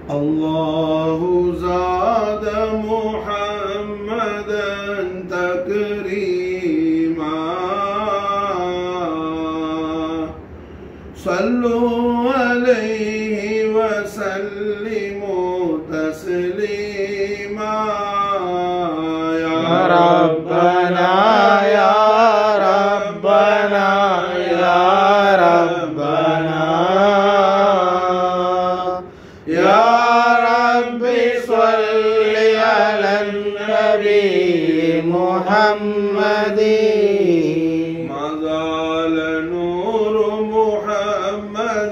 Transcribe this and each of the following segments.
الله زاد محمدا تكريما صلوا عليه وسلموا تسليما يا ربنا يا ربنا يا ربنا يا رب صل على النبي محمد ما زال نور محمد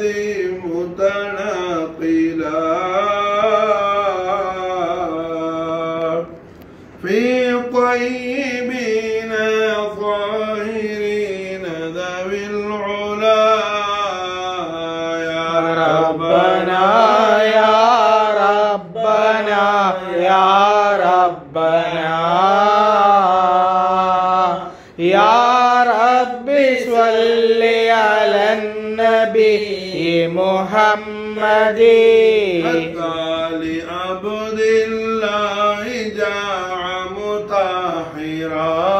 متناقلا في طيبين ظاهرين ذوي العلا يا ربنا يا ربنا يا ربنا يا رب صل على النبي محمد حتى لعبد الله جاع مطهرا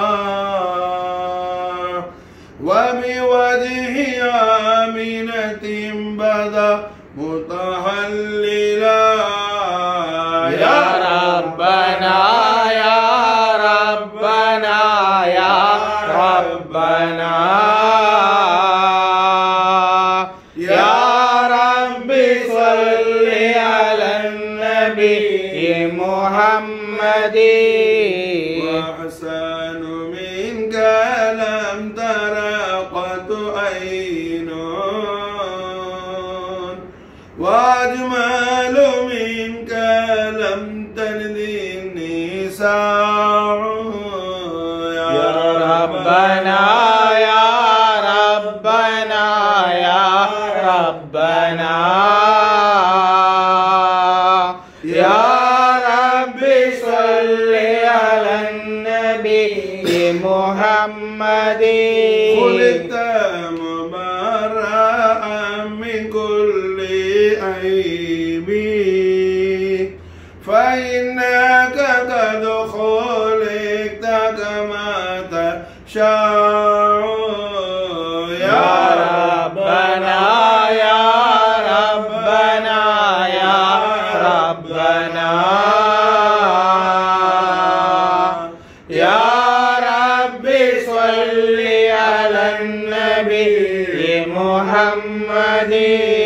وبوجه آمنة بدا متهللا يا ربنا يا ربنا يا ربنا يا رب صل على النبي محمد وأحسن منك لم تر قط عين وأجمل منك لم تلد النساء يا ربنا يا ربنا يا ربنا يا رب صل على النبي محمد خلقت مبرأ من كل عيب فإنك قد خلقت كما تشاء يا ربنا يا ربنا يا ربنا يا رب صل على النبي محمد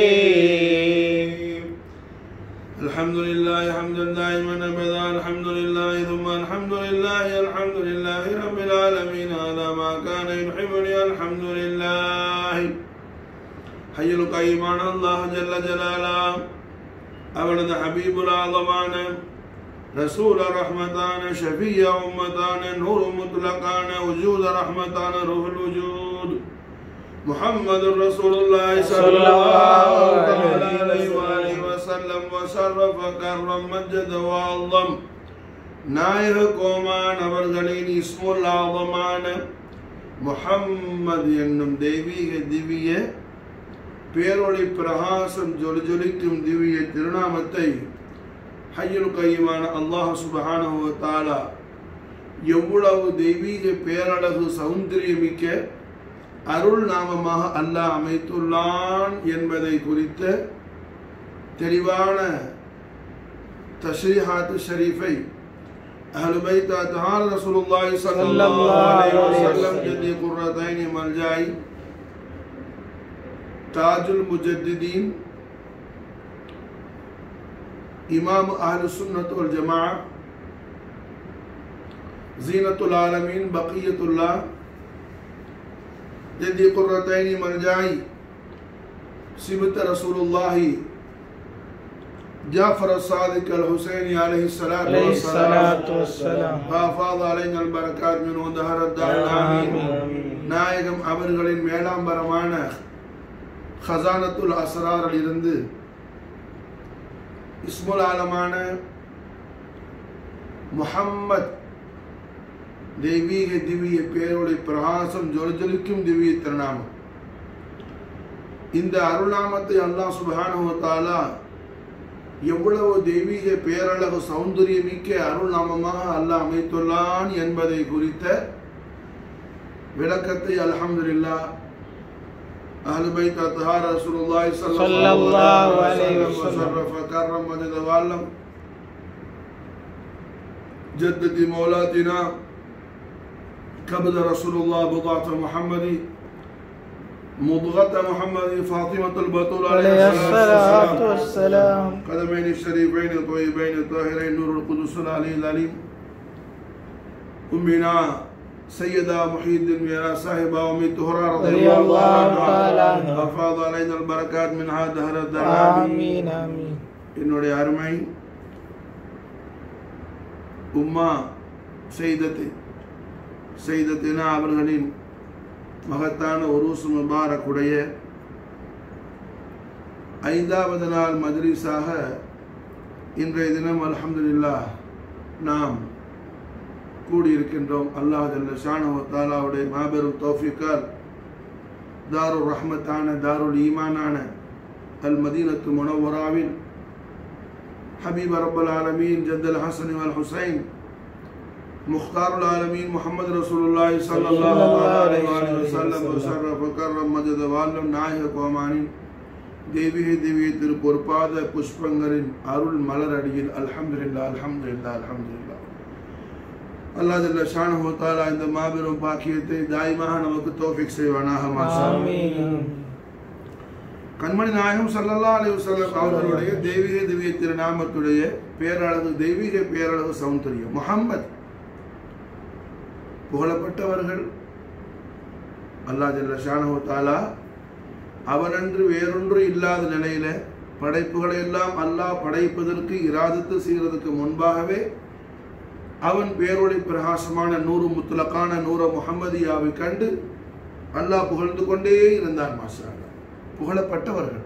الحمد لله حمدا دائما ابدا الحمد لله ثم الحمد لله الحمد لله رب العالمين على ما كان يحبني الحمد لله حي القيمان الله جل جلاله அவனது ஹபீபுலாதமான ரசூல ரஹ்மதான ஷஃபிய உம்மதான நூறு முத்லகான உஜூத ரஹ்மதான ருஹுல் உஜூத் محمد رسول الله صلى الله تعالى عليه وآله وسلم وشرف كرم مجد وعظم நாயக கோமான் அவர்களின் இஸ்முல் ஆதமான முஹம்மது என்னும் தெய்வீக திவ்ய பேரொளி பிரகாசம் ஜொலி ஜொலிக்கும் திவ்ய திருநாமத்தை ஹய்யுல் கையுமான அல்லாஹ் சுபஹானஹு வ தஆலா எவ்வளவு தெய்வீக பேரழகு சௌந்தரியமிக்க அருள் நாமமாக அல்லாஹ் அமைத்துள்ளான் என்பதை குறித்த தெளிவான தஷ்ரீஹாத் ஷரீஃபை அஹ்லு பைத் அத்ஹார் ரசூலுல்லாஹி ஸல்லல்லாஹு அலைஹி வஸல்லம் ஜதி குர்ரத்தைன் மல்ஜாய் தாஜுல் முஜத்திதீன் இமாம் அஹ்லு சுன்னத் வல் ஜமாஅ ஜீனத்துல் ஆலமீன் பக்கியத்துல்லாஹ் جدي قرتين مرجعي سبت رسول الله جعفر الصادق الحسيني عليه الصلاة عليه والسلام الصلاة والسلام وافاض علينا البركات من ظهر الدار آمين. آمين நாயகம் அவர்களின் மேலாம்பரமான ஹசானத்துல் அஸ்ராரில் இருந்து இஸ்முல் ஆலமான முஹம்மத் தெய்வீக திவ்ய பேரொளி பிரகாசம் ஜொலிஜொலிக்கும் திவ்ய திருநாமம் இந்த அருள்நாமத்தை அல்லாஹ் சுப்ஹானஹு வ தஆலா எவ்வளவு தெய்வீக பேரழகு சௌந்தரியமிக்க அருள் நாமமாக அல்லாஹ் அமைத்துள்ளான் என்பதை குறித்த விளக்கத்தை அல்ஹம்துலில்லாஹ் அஹ்லு பைத் அத்ஹார் ரசூலுல்லாஹி ஸல்லல்லாஹு அலைஹி வஸல்லம். وشرف كرم مجد وعلم جدتي مولاتنا كبد رسول الله بضعة محمد مضغة محمد فاطمة البطول عليه الصلاة والسلام قدمين الشريفين الطيبين الطاهرين نور القدس العلي العليم أمنا سيدة محي الدين ميرا صاحبة أمي طهرة رضي الله تعالى عنها. أفاض علينا البركات من هذا دهر الدرامي ஆமீன் ஆமீன் என்னுடைய அருமை உம்மா செய்தத்து செய்தத்தினா அவர்களின் மகத்தான உருசு முபாரக்குடைய ஐந்தாவது நாள் மஜ்லிஸாக இன்றைய தினம் அல்ஹம்துலில்லாஹ் நாம் கூடியிருக்கின்றோம் அல்லாஹ் ஜல்ல ஷானஹு தாலாவுடைய மாபெரும் தௌஃபிக்கால் தாருல் ரஹ்மத்தான தாருல் ஈமானான அல் மதீனத்து முனவராவில் حبيب رب العالمين جد الحسن والحسين مختار العالمين محمد رسول الله صلى الله عليه وآله وسلم وشرف وكرم مجد வாழும் நாயக கோமானின் தெய்வீக திவ்ய திரு பொறுப்பாத புஷ்பங்களின் அருள் மலர் அடியில் அல்ஹம்துலில்லா அல்ஹம்துலில்லா அல்ஹம்துலில்லா அல்லாஹ் ஜல்ல ஷானஹு தஆலா இந்த மாபெரும் பாக்கியத்தை தாயிமாக நமக்கு தௌஃபீக் செய்வானாக மாஷா அல்லாஹ். ஆமீன் கண்மணி நாயகம் ஸல்லல்லாஹு அலைஹி வஸல்லம் அவர்களுடைய தெய்வீக திவ்ய திருநாமத்துடைய பேரழகு தெய்வீக பேரழகு சௌந்தரியம் முஹம்மத் புகழப்பட்டவர்கள் அல்லாஹ் ஜல்ல ஷானஹு தஆலா அவனன்று வேறொன்று இல்லாத நிலையில படைப்புகளை எல்லாம் அல்லாஹ் படைப்பதற்கு இராதத்து செய்வதற்கு முன்பாகவே அவன் பேரொளி பிரகாசமான நூறு முத்துலக்கான நூற முஹம்மதியாவை கண்டு அல்லாஹ் புகழ்ந்து கொண்டே இருந்தான் மாஷா அல்லாஹ். புகழப்பட்டவர்கள்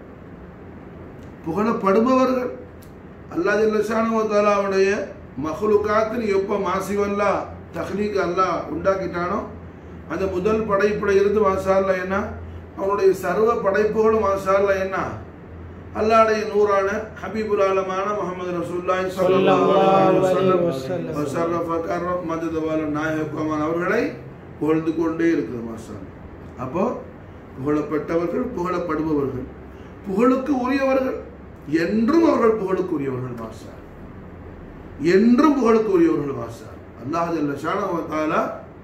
புகழப்படுபவர்கள் அல்லாஹ் ஜல்லஷானுவத்தாலாவுடைய மஹ்லுகாத்தின் எப்போ மாசிவல்லா தஹ்லீக் அல்லாஹ் உண்டாக்கிட்டானோ அந்த முதல் படைப்புல இருந்து மாஷா அல்லாஹ் என்ன அவனுடைய சர்வ படைப்புகளும் மாஷா அல்லாஹ் என்ன அல்லாஹ்வுடைய நூறான ஹபீபுல் ஆலமான முஹம்மது ரசூலுல்லாஹி ஸல்லல்லாஹு அலைஹி வஸல்லம் வஸல்லம். வஸர்ரஃப கர்ரம் மதத வால நாயகமான் அவர்களை புகழ்ந்து கொண்டே இருக்குது மாஷா அல்லாஹ். அப்போ புகழப்பட்டவர்கள் புகழப்படுபவர்கள் புகழுக்கு உரியவர்கள் என்றும் அவர்கள் புகழுக்கு உரியவர்கள் மாஷா என்றும் புகழுக்கு உரியவர்கள் மாஷா அல்லாஹ் ஜல்ல ஷானஹு வ தஆலா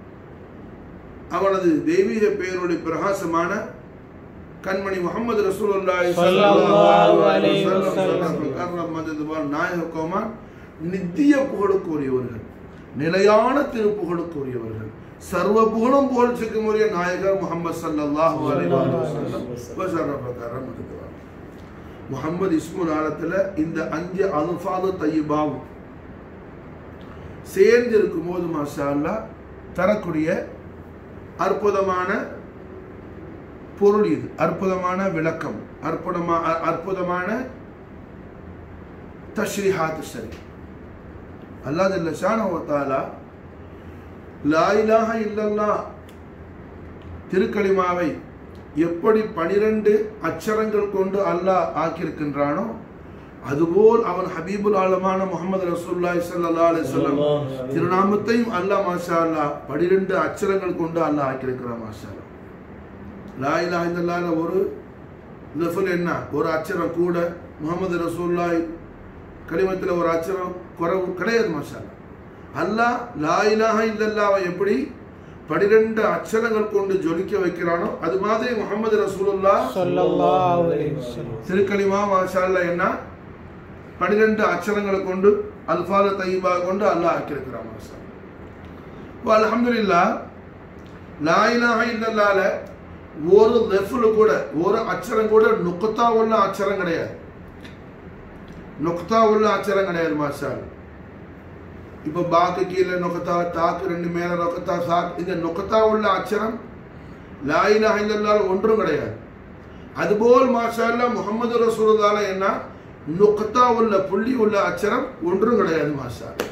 அவனது தெய்வீக பெயருடைய பிரகாசமான கண்மணி முகமது ரசூலுல்லாஹி ஸல்லல்லாஹு அலைஹி வஸல்லம். கர்ரம் மதது வால் நாயக கோமான் நித்திய புகழுக்கு உரியவர்கள் நிலையான திருப்புகழுக்கு உரியவர்கள் சர்வ புகழும் புகழ்ச்சிக்கு உரிய நாயகர் முகமது ஸல்லல்லாஹு அலைஹி வஸல்லம் வஸரஃப கர்ரம் மதது வால். முகமது இஸ்முல் ஆலத்துல இந்த அஞ்சு அல்ஃபாது தையிபாவும் சேர்ந்து இருக்கும்போது மாஷா அல்லாஹ் தரக்கூடிய அற்புதமான பொருள் இது அற்புதமான விளக்கம் அற்புதமா அ- அற்புதமான தஷ்ரிஹாத் சரி அல்லாஹ் ஜல்ல ஷானஹு வ தஆலா லா இலாஹ இல்லல்லாஹ் திருக்கலிமாவை எப்படி பனிரெண்டு அச்சரங்கள் கொண்டு அல்லாஹ் ஆக்கியிருக்கின்றானோ அதுபோல் அவன் ஹபீபுல் ஆலமான முகமது ரசூலுல்லாஹி ஸல்லல்லாஹு அலைஹி வஸல்லம் திருநாமத்தையும் அல்லாஹ் மாஷா அல்லாஹ் பனிரெண்டு அச்சரங்கள் கொண்டு அல்லாஹ் ஆக்கியிருக்கிறான் மாஷா அல்லாஹ் லா இலாஹ இல்லல்லாஹ்ல ஒரு லஃபுல் என்ன ஒரு அச்சரம் கூட முகமது ரசூலுல்லாஹி கலிமத்தில் ஒரு அச்சரம் குறைவு கிடையாது மாஷா அல்லாஹ். அல்லாஹ் லா இலாஹ இல்லல்லாவை எப்படி பனிரெண்டு அச்சரங்கள் கொண்டு ஜொலிக்க வைக்கிறானோ அது மாதிரி முகமது ரசூலுல்லாஹ் ஸல்லல்லாஹு அலைஹி வஸல்லம் திருக்கலிமா மாஷா அல்லாஹ் என்ன பனிரெண்டு அச்சரங்களை கொண்டு அல்ஃபால தையீபா கொண்டு அல்லாஹ் ஆக்கியிருக்கிறான் மாஷா இப்போ அல்ஹம்துலில்லாஹ் லா இலாஹ இல்லல்லாஹ்ல ஒரு லெஃப்ல கூட ஒரு அச்சரம் கூட நுக்தா உள்ள அச்சரம் கிடையாது நுக்தா உள்ள அச்சரம் கிடையாது மாஷா அல்லாஹ். இப்போ பாக்கு கீழே நுகத்தா தாக்கு ரெண்டு மேல நுகத்தா சாக் இந்த நுகத்தா உள்ள அச்சரம் லா இலாஹ இல்லல்லாஹ் ஒன்றும் கிடையாது அதுபோல் மாஷா அல்லாஹ் முகமது ரசூலுல்லாஹ்ல என்ன நுக்தா உள்ள புள்ளி உள்ள அச்சரம் ஒன்றும் கிடையாது மாஷா அல்லாஹ்.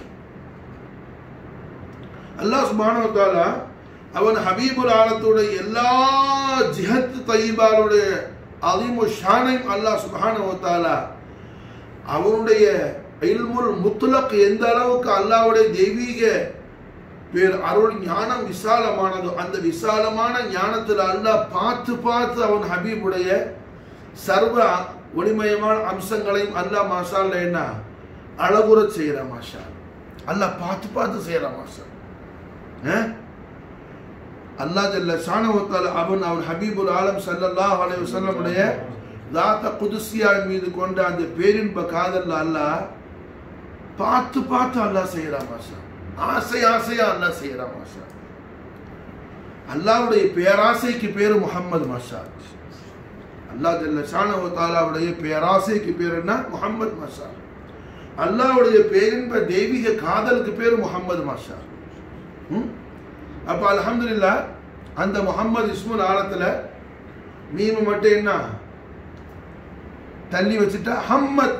அல்லாஹ் சுப்ஹானஹு வ தஆலா அவன் ஹபீபுல் ஆலத்துடைய எல்லா ஜிஹத் தையிபாலுடைய அதிமு ஷானையும் அல்லாஹ் சுப்ஹானஹு வ தஆலா அவனுடைய இல்முல் முத்துலக் எந்த அளவுக்கு அல்லாஹ்வுடைய தெய்வீக பேர் அருள் ஞானம் விசாலமானதோ அந்த விசாலமான ஞானத்தில் அல்லாஹ் பார்த்து பார்த்து அவன் ஹபீபுடைய சர்வ ஒளிமயமான அம்சங்களையும் அல்லாஹ் மாஷால்ல என்ன அழகுற செய்யற மாஷா அல்லாஹ் பார்த்து பார்த்து செய்யற மாஷா அஹ்? அல்லாஹ் ஜல்ல ஷானவத்தால் அவன் அவன் ஹபீபுல் ஆலம் ஸல்லல்லாஹு அலைஹி வஸல்லமுடைய தாத்த குதுசியா மீது கொண்ட அந்த பேரின்ப காதல்ல அல்லாஹ் பார்த்து பார்த்து அல்லாஹ் செய்யறான் மாஷா ஆசை ஆசையா அல்லாஹ் செய்யறான் மாஷா அல்லாஹ்வுடைய பேராசைக்கு பேரு முஹம்மது மாஷா அல்லாஹ் ஜல்ல ஷானஹு தஆலாவுடைய பேராசைக்கு பேர் என்ன முஹம்மது மாஷா அல்லாஹ்வுடைய பேரின்ப தெய்வீக காதலுக்கு பேரு முஹம்மது மாஷா ம்? அப்ப அல்ஹம்துலில்லாஹ் அந்த முஹம்மது இஸ்முல் ஆலத்துல மீமு மட்டும் என்ன தள்ளி வச்சுட்டா ஹம்மத்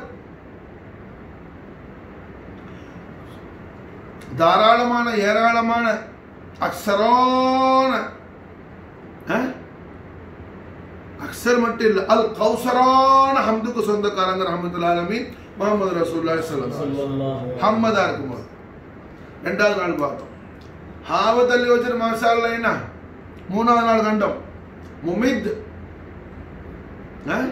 தாராளமான ஏராளமான அக்ஸரான அஹ்? அக்ஸர் மட்டும் இல்ல அல் கௌசரான ஹம்துக்கு சொந்தக்காரங்க ரஹமத்துல் ஆலமீன் முகமது ரசூலுல்லாஹி ஸல்லல்லாஹு அலைஹி வஸல்லம் ஹம்மதா இருக்கும்போது ரெண்டாவது நாள் பார்த்தோம் ஹாவ தள்ளி வச்சிரு மாஷால்ல என்ன மூணாவது நாள் கண்டோம் முமித் அஹ்?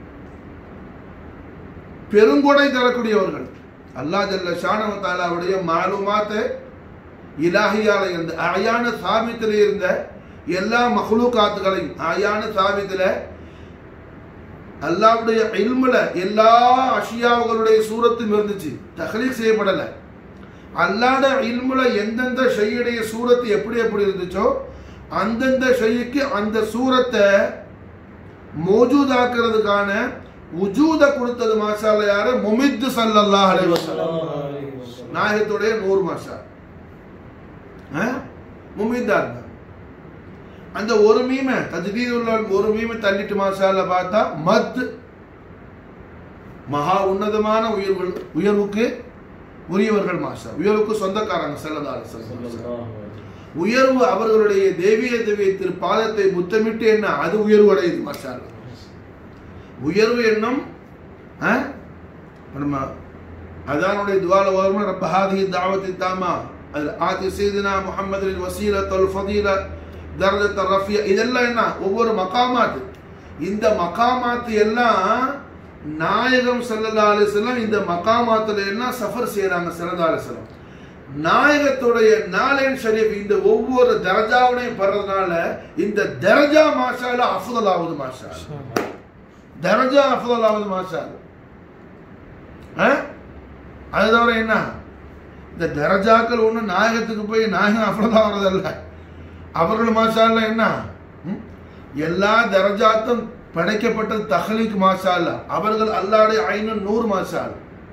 பெருங்கொடை தரக்கூடியவர்கள் அல்லாஹ் ஜல்ல ஷானவ தாலாவுடைய மாலுமாத்து இலாஹியால இருந்த அயான சாபித்தில் இருந்த எல்லா மஹ்லூகாத்துகளையும் அயான சாபித்தில் அல்லாவுடைய இல்முல எல்லா அஷியாவுகளுடைய சூரத்தும் இருந்துச்சு தஹ்லீக் செய்யப்படல அல்லாட இல்முல எந்தெந்த ஷையுடைய சூரத்து எப்படி எப்படி இருந்துச்சோ அந்தந்த ஷையுக்கு அந்த சூரத்தை மோஜூதாக்குறதுக்கான உஜூத கொடுத்தது மாஷால யாரு முமித்து சல்லல்லாஹு அலைஹி வஸல்லம் நாயகத்துடைய நூறு மாஷா முமித்தா இருந்தா அந்த ஒரு மீமை தஜ்தீத் உள்ள ஒரு மீமை தள்ளிட்டு மாஷால பார்த்தா மத் மகா உன்னதமான உயர்வு உயர்வுக்கு உரியவர்கள் மாஷா உயர்வுக்கு சொந்தக்காரங்க செல்லதால உயர்வு அவர்களுடைய தெய்வீக தெய்வீக திரு பாதத்தை முத்தமிட்டு என்ன அது உயர்வு அடையுது மாஷா அல்லாஹ். உயர்வு என்னும் ஆ? நம்ம அதானுடைய துவால வரும் ரப்ப ஹாதிஹி தாவத்தி தாமா அது ஆதி சீதினா முஹம்மதின் வசீல தொல் ஃபதீல தர்ஜத் ரஃபியா இதெல்லாம் என்ன ஒவ்வொரு மகாமாத்து இந்த மகாமாத்து எல்லாம் நாயகம் ஸல்லல்லாஹு அலைஹி வஸல்லம் இந்த மகாமாத்துல எல்லாம் சஃபர் செய்யறாங்க ஸல்லல்லாஹு அலைஹி வஸல்லம் நாயகத்துடைய நாலேன் ஷரீஃப் இந்த ஒவ்வொரு தரஜாவினையும் படுறதுனால இந்த தரஜா மாஷால அஃதல் ஆகுது மாஷா தரஜா அஃதல் ஆகுது மாஷா அது தவிர என்ன இந்த தரஜாக்கள் ஒண்ணு நாயகத்துக்கு போய் நாயகம் அஃதல் ஆகுறதல்ல அவர்கள் மாஷால என்ன ம்? எல்லா தரஜாத்தும் படைக்கப்பட்டது தஹலீக் மாஷால்ல அவர்கள் அல்லாடைய ஐநூறு நூறு மாஷால்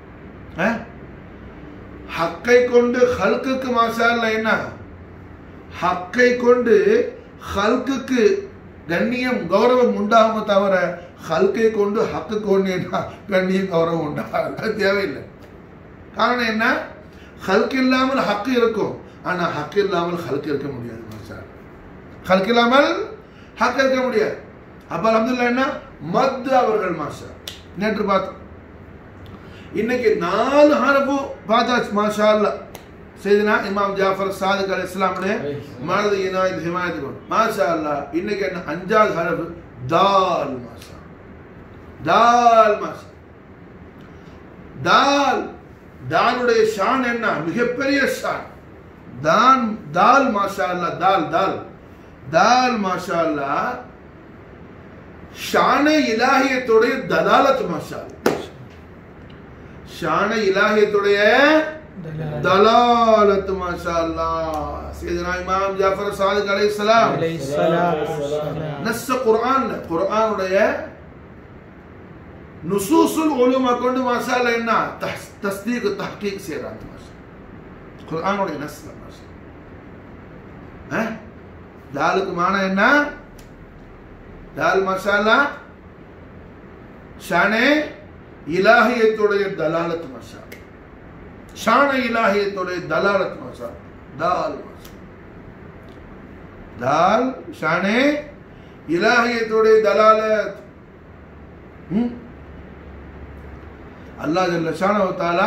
ஹக்கை கொண்டு ஹல்குக்கு மாஷால்ல என்ன ஹக்கை கொண்டு ஹல்குக்கு கண்ணியம் கௌரவம் உண்டாகுமே தவிர ஹல்கை கொண்டு ஹக்கு கொண்டு என்ன கண்ணியம் கௌரவம் உண்டாகும் அது தேவையில்லை காரணம் என்ன ஹல்க் இல்லாமல் ஹக்கு இருக்கும் ஆனா ஹக்கு இல்லாமல் ஹல்க் இருக்க முடியாது மாஷா ஹல்க் இல்லாமல் ஹக் இருக்க முடியாது அப்ப அல்ஹம்துலில்லாஹ் என்ன மத் அவர்கள் மாஷா நேற்று பார்த்தோம் இன்னைக்கு நாலு ஹரஃபு பார்த்தாச்சு மாஷா அல்லாஹ் செய்தினா இமாம் ஜாஃபர் சாதிக் அலி இஸ்லாமுடைய மனது இனாயத் ஹிமாயத் கொண்டு மாஷா அல்லாஹ் இன்னைக்கு என்ன அஞ்சாவது ஹரஃபு தால் மாஷா தால் மாஷா தால் தாலுடைய ஷான் என்ன மிகப்பெரிய ஷான் தான் தால் மாஷா அல்லாஹ் தால் தால் தால் மாஷா அல்லாஹ் ஷான இலாஹியத்துடைய தலாலத் மாஷா அல்லாஹ். ஷான இலாஹியத்துடைய दलालत माशाअल्लाह सैयदना इमाम जाफर सादिक अलैहिस्सलाम நஸ் குர்ஆன் குர்ஆன் உடைய நுசூசுல் உலூம கொண்டு மாஷாஅல்லா என்ன தஹ்- தஸ்தீக் தஹ்கீக் செய்றாங்க மாஷா குர்ஆன் உடைய நஸ் மாஷா அஹ் தாலுக்கு மானா என்ன தால் மாஷாஅல்லா ஷானே இலாஹியத்துடைய தலாலத் மாஷா ஷான இலாஹியத்துடைய தலாலத் மாஷா தால் மாஷா தால் ஷானே இலாஹியத்துடைய தலாலத் ம்? அல்லாஹ் ஜல்ல ஷானஹு தஆலா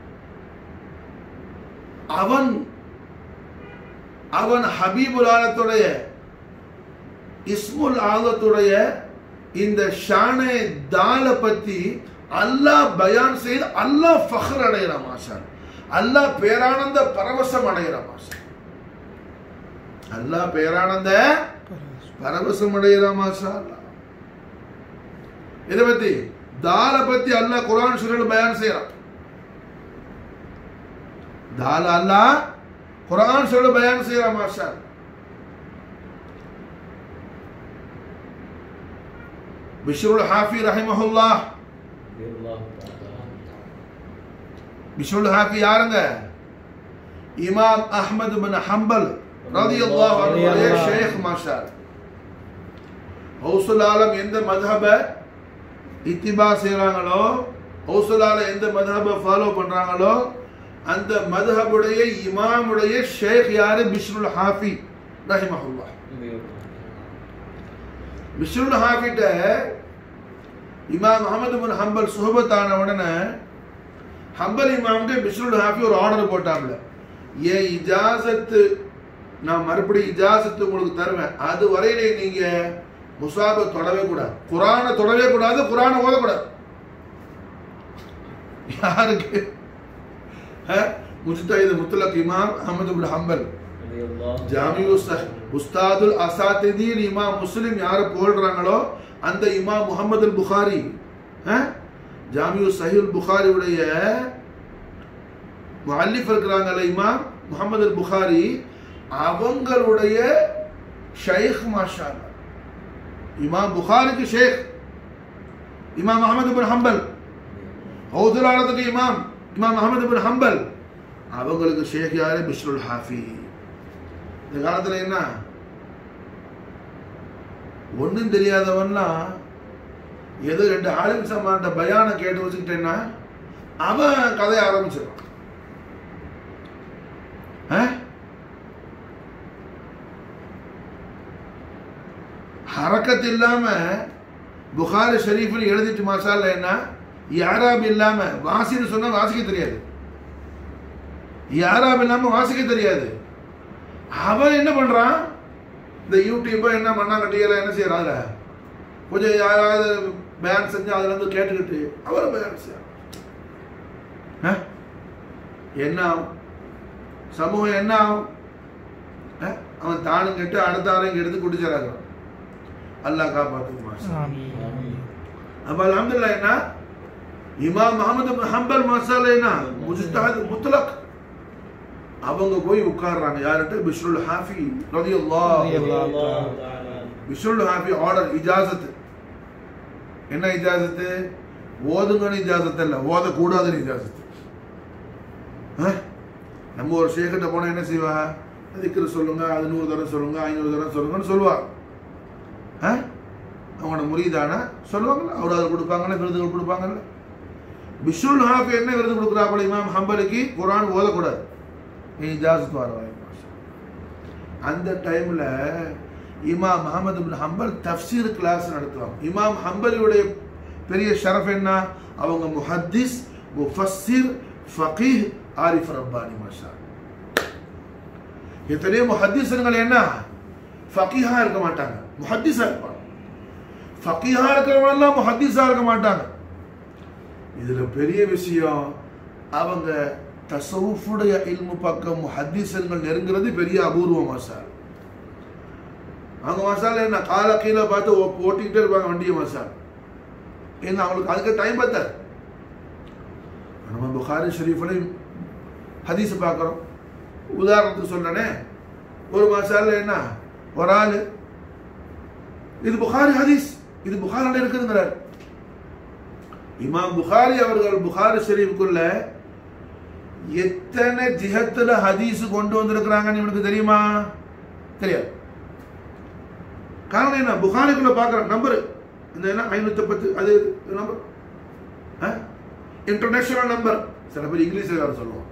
அவன் அவன் ஹபீபுல் ஆலத்துடைய இஸ்முல் ஆலத்துடைய இந்த ஷானே தால பத்தி அல்லாஹ் பயான் செய்து அல்லாஹ் ஃபஹர் அடைகிறான் மாஷா அல்லாஹ் பேரானந்த பரவசம் அடைகிறான் மாஷா அல்லாஹ் பேரானந்த பரவசம் அடைகிறான் மாஷா அல்லாஹ் இதை பத்தி தால பத்தி அல்லாஹ் குர்ஆன் சூரல் பயான் செய்யறான் தால அல்லாஹ் குர்ஆன் சூரல் பயான் செய்யறான் மாஷா அல்லாஹ். பிஷ்ருல் ஹாஃபி ரஹிமஹுல்லாஹ் பிஷ்ருல் ஹாஃபி யாருங்க இமாம் அஹ்மது பின் ஹம்பல் ரலியல்லாஹு அன்ஹு ரலியல்லாஹு. ஷேக் மாஷா ஹவுசுல் ஆலம் எந்த மذهப இத்திபா செய்றாங்களோ ஹவுசுல் ஆலம் எந்த மذهப ஃபாலோ பண்றாங்களோ அந்த மذهபுடைய இமாமுடைய ஷேக் யாரு பிஷ்ருல் ஹாஃபி ரஹிமஹுல்லாஹ் பிஷ்ருல் ஹாஃபிட்ட இமாம் அஹமது பின் ஹம்பல் சுஹபத்தான உடனே ஹம்பல் இமாம்கிட்ட பிஷ்ருல் ஹாஃபி ஒரு ஆர்டர் போட்டாப்ல ஏன் இஜாசத்து நான் மறுபடியும் இஜாசத்து உங்களுக்கு தருவேன் அது வரையிலே நீங்க முசாபை தொடவே கூடாது குரானை தொடவே கூடாது குரானை ஓதக்கூடாது யாருக்கு முஜ்தஹித் முத்தலக் இமாம் அஹமது பின் ஹம்பல் ஜாமியு சஹ் உஸ்தாதுல் அசாத்திதீன் இமாம் முஸ்லிம் யாரை புகழ்றாங்களோ அந்த இமாம் முகமது அல் புகாரி அஹ், ஜாமியு சஹில் புகாரியுடைய முஅல்லிஃப் இருக்கிறாங்கல்ல இமாம் முகமது அல் புகாரி அவங்களுடைய ஷைக் மாஷா அல்லாஹ். இமாம் புகாரிக்கு ஷேக் இமாம் அஹமது பின் ஹம்பல் ஹவுதுலானதுக்கு இமாம் இமாம் அஹமது பின் ஹம்பல் அவங்களுக்கு ஷேக் யாரு பிஷ்ருல் ஹாஃபி இந்த காலத்துல என்ன ஒன்றும் தெரியாதவன்லாம் ஏதோ ரெண்டு ஆளும் சமாண்ட பயான கேட்டு வச்சுக்கிட்டேன்னா அவன் கதையை ஆரம்பிச்சிடறான் ஆ? ஹரக்கத் இல்லாம புகாரி ஷரீஃபில் எழுதிட்டு மசாலா என்ன யாராப் இல்லாம வாசின்னு சொன்னா வாசிக்க தெரியாது யாராப் இல்லாம வாசிக்க தெரியாது அவன் என்ன பண்றான் இந்த யூடியூப்பை என்ன மண்ணாங்கட்டியில என்ன செய்யறாங்க கொஞ்சம் யாராவது பேன் செஞ்சு அதுல இருந்து கேட்டுக்கிட்டு அவரும் பேன் செய்யறான் ஆ? என்ன ஆகும் சமூகம் என்ன ஆகும் ஆ? அவன் தானும் கெட்டு அடுத்த ஆளையும் எடுத்து குடிச்சிடறாங்க அல்லாஹ் காப்பாத்துக்குமா ஆமீன் அப்ப அல்ஹம்துலில்லாஹ் என்ன இமாம் முஹம்மது பின் ஹம்பல் மசாலா என்ன முஜ்தஹித் முத்லக் அவங்க போய் உட்கார்றாங்க யார்கிட்ட பிஷ்ருல் ஹாஃபி ரலியல்லாஹு ரலியல்லாஹு பிஷ்ருல் ஹாஃபி ஆர்டர் இஜாசத் என்ன இஜாசத்து ஓதுங்கன்னு இஜாசத் இல்ல ஓதக்கூடாதுன்னு இஜாசத் ஆ? நம்ம ஒரு ஷேக்கிட்ட போனா என்ன செய்வா திக்ரு சொல்லுங்க அது நூறு தடவை சொல்லுங்க ஐநூறு தடவை சொல்லுங்கன்னு சொல்லுவா ஆ? அவங்களோட முறிதானா சொல்லுவாங்கல்ல அவர் அதை கொடுப்பாங்கல்ல விருதுகள் கொடுப்பாங்கல்ல பிஷ்ருல் ஹாஃபி என்ன விருது கொடுக்குறாப்புல இமாம் ஹம்பலுக்கு குரான் ஓதக்கூடாது நீ இஜாசத் வரவாய் அந்த டைம்ல இமாம் அஹமது பின் ஹம்பல் தஃப்சீர் கிளாஸ் நடத்துவாங்க இமாம் ஹம்பலியுடைய பெரிய ஷரஃப் என்ன அவங்க முஹத்திஸ் முஃபஸ்ஸிர் ஃபகீஹ் ஆரிஃப் ரப்பானி மாஷா எத்தனையோ முஹத்திஸ்கள் என்ன ஃபகீஹா இருக்க மாட்டாங்க முஹத்திஸா இருப்பாங்க ஃபகீஹா இருக்கிறவங்கெல்லாம் முஹத்திஸா இருக்க மாட்டாங்க இதுல பெரிய விஷயம் அவங்க தசவுஃபுடைய இல்மு பக்கம் முஹத்திஸ்கள் நெருங்குறது பெரிய அபூர்வமா சார் அவங்க மசாலா என்ன கால கீழே பார்த்து ஓ- ஓட்டிக்கிட்டே இருப்பாங்க வண்டியை மசால் ஏன்னா அவங்களுக்கு அதுக்கு டைம் பத்தாது நம்ம புகாரி ஷரீஃப்லையும் ஹதீஸ் பார்க்குறோம் உதாரணத்துக்கு சொல்றேனே ஒரு மசாலா என்ன ஒரு ஆள் இது புகாரி ஹதீஸ் இது புகாரில் இருக்குதுங்கிறார் இமாம் புகாரி அவர்கள் புகாரி ஷரீஃபுக்குள்ள எத்தனை ஜிஹத்துல ஹதீஸ் கொண்டு வந்திருக்கிறாங்கன்னு இவனுக்கு தெரியுமா தெரியாது காரணம் என்ன புகாரிக்குள்ள பார்க்குற நம்பர் இந்த என்ன ஐநூற்றி பத்து அது நம்பர் இன்டர்நேஷனல் நம்பர் சில பேர் இங்கிலீஷில் வேற சொல்லுவோம்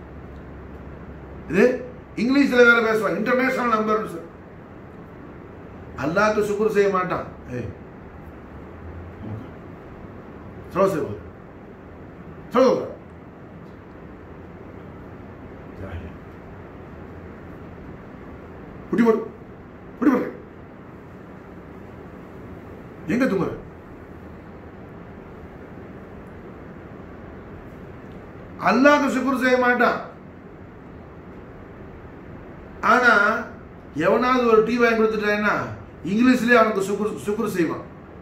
இது இங்கிலீஷில் வேற பேசுவான் இன்டர்நேஷனல் நம்பர்னு சொல்லு அல்லாஹ்க்கு சுக்குர் செய்ய மாட்டான் ஏய் த்ரோ செய்வோம் சொல்லுங்க குட்டி போடு குட்டி போடு எங்க தூங்குற அல்லாஹ்க்கு சுக்குர் செய்ய மாட்டான் ஆனா எவனாவது ஒரு டீ வாங்கி கொடுத்துட்டான்னா இங்கிலீஷ்லயே அவனுக்கு சுக்குர் சுக்குர் செய்வான்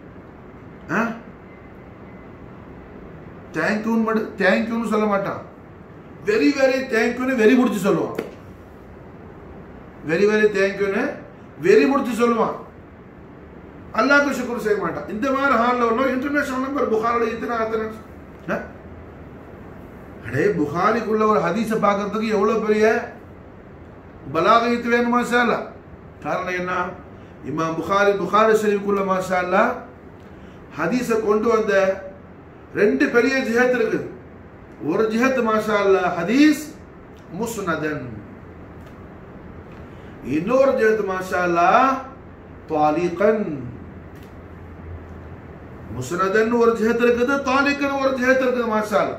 தேங்க்யூன்னு மட்டும் தேங்க்யூன்னு சொல்ல மாட்டான் வெரி வெரி தேங்க்யூன்னு வெறி பிடிச்சி சொல்லுவான் வெரி வெரி தேங்க்யூன்னு வெறி பிடிச்சி சொல்லுவான் அல்லாஹ்க்கு சுக்குர் செய்ய மாட்டான் இந்த மாதிரி ஹாலில் உள்ள இன்டர்நேஷனல் நம்பர் புகாரோட இத்தனை அத்தனை ஆ? அடே புகாரிக்குள்ள ஒரு ஹதீஸை பார்க்கறதுக்கு எவ்வளோ பெரிய பலாகத்து வேணும் மாஷா அல்லா காரணம் என்ன இமாம் புகாரி புகாரி ஷரீஃபுக்குள்ள மாஷா அல்லா ஹதீஸை கொண்டு வந்த ரெண்டு பெரிய ஜிஹத் இருக்குது ஒரு ஜிஹத் மாஷா அல்லா ஹதீஸ் முஸ்னதன் இன்னொரு ஜிஹத் மாஷா அல்லா தாலிகன் முஸ்னதன் ஒரு ஜிஹத் இருக்குது தாலிகன் ஒரு ஜிஹத் இருக்குது மாஷா அல்லா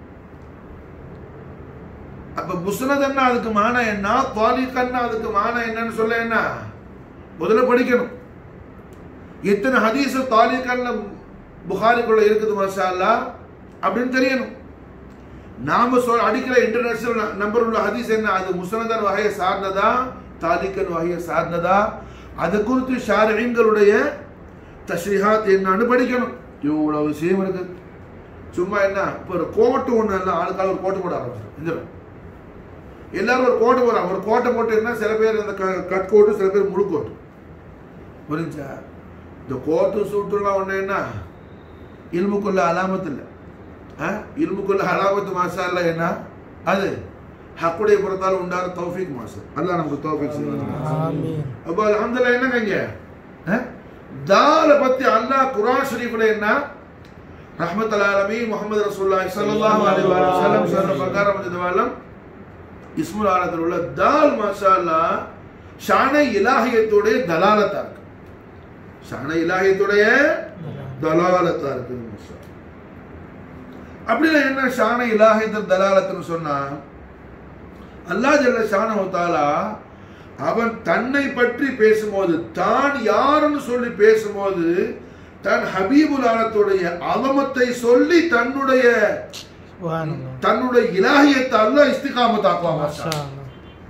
அப்ப முஸ்னதன்னா அதுக்கு மான என்ன தாலிகன்னா அதுக்கு மான என்னன்னு சொல்ல என்ன முதல்ல படிக்கணும் எத்தனை ஹதீஸ் தாலிகன்ல புகாரிக்குள்ள இருக்குது மாஷா அல்லாஹ் அப்படின்னு தெரியணும் நாம சொல் அடிக்கிற இன்டர்நேஷனல் நம்பர் உள்ள ஹதீஸ் என்ன அது முஸ்னதன் வகையை சார்ந்ததா தாலிகன் வகையை சார்ந்ததா அது குறித்து ஷாரீன்களுடைய தஷ்ரிஹாத் என்னன்னு படிக்கணும் இவ்வளவு விஷயம் இருக்குது சும்மா என்ன இப்போ ஒரு கோட்டு ஒன்று இல்லை ஆளுக்கால ஒரு கோட்டு போட ஆரம்பிச்சிடும் இந்த எல்லாரும் ஒரு கோட்டை போடுறாங்க ஒரு கோட்டை போட்டு என்ன சில பேர் இந்த க- கட் கோட்டு சில பேர் முழு கோட்டு புரிஞ்சா இந்த கோட்டு சூட்டுலாம் ஒன்று என்ன இல்முக்குள்ள அலாமத்து இல்லை ஆ இல்முக்குள்ள அலாமத்து மாசா இல்லை என்ன அது ஹக்குடைய புறத்தால் உண்டான தௌஃபீக் மாசம் அல்லாஹ் நமக்கு தௌஃபீக் செய்யணும் ஆமீன் அப்போ அல்ஹம்துலில்லாஹ் என்னங்க இங்க ஆ? தால பத்தி அல்லாஹ் குர்ஆன் ஷரீஃப்ல என்ன ரஹ்மத்துல் ஆலமீன் முஹம்மது ரசூலுல்லாஹி ஸல்லல்லாஹு அலைஹி வஸல்லம் சொன்ன பிரகாரம் இந்த வாலம் இஸ்முல் ஆலத்தில் உள்ள தால் மாஷா அல்லாஹ் ஷான இலாஹியத்துடைய தலாலத்தா இருக்கு ஷான இலாஹியத்துடைய தலாலத்தா இருக்கு மாஷா அல்லாஹ். அப்படின்னா என்ன ஷான இலாஹியத்து தலாலத்துன்னு சொன்னா அல்லாஹ் ஜல்ல ஷானஹு தஆலா அவன் தன்னை பற்றி பேசும்போது தான் யாருன்னு சொல்லி பேசும்போது தன் ஹபீபுல் ஆலத்துடைய அவமத்தை சொல்லி தன்னுடைய சுப்ஹானல்லாஹ் தன்னுடைய இலாஹியத்தை அல்லாஹ் இஸ்திகாமத்தாக்குவான் மாஷா மாஷா. அல்லாஹ்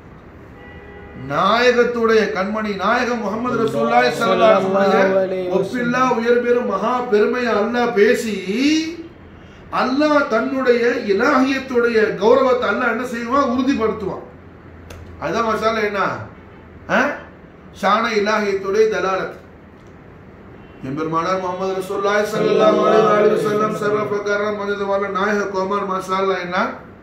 நாயகத்துடைய கண்மணி நாயகம் முகமது ரசூலுல்லாஹி ஸல்லல்லாஹு அலைஹி ஸல்லல்லாஹு வஸல்லம் அலைஹி ஒப்பில்லா உயர் பெரும் மகா பெருமையை அல்லாஹ் பேசி அல்லாஹ் தன்னுடைய இலாஹியத்துடைய கௌரவத்தை அல்லாஹ் என்ன செய்வான் உறுதிப்படுத்துவான் அதுதான் மசாலா என்ன ஆ? ஷான இலாஹியத்துடைய தலாலத் எம்பெருமானார் முகமது ரசூலுல்லாஹி ஸல்லல்லாஹு அலைஹி வஸல்லம் சர்வ பிரகாரம் மனிதவான நாயக கோமார் மசாலா என்ன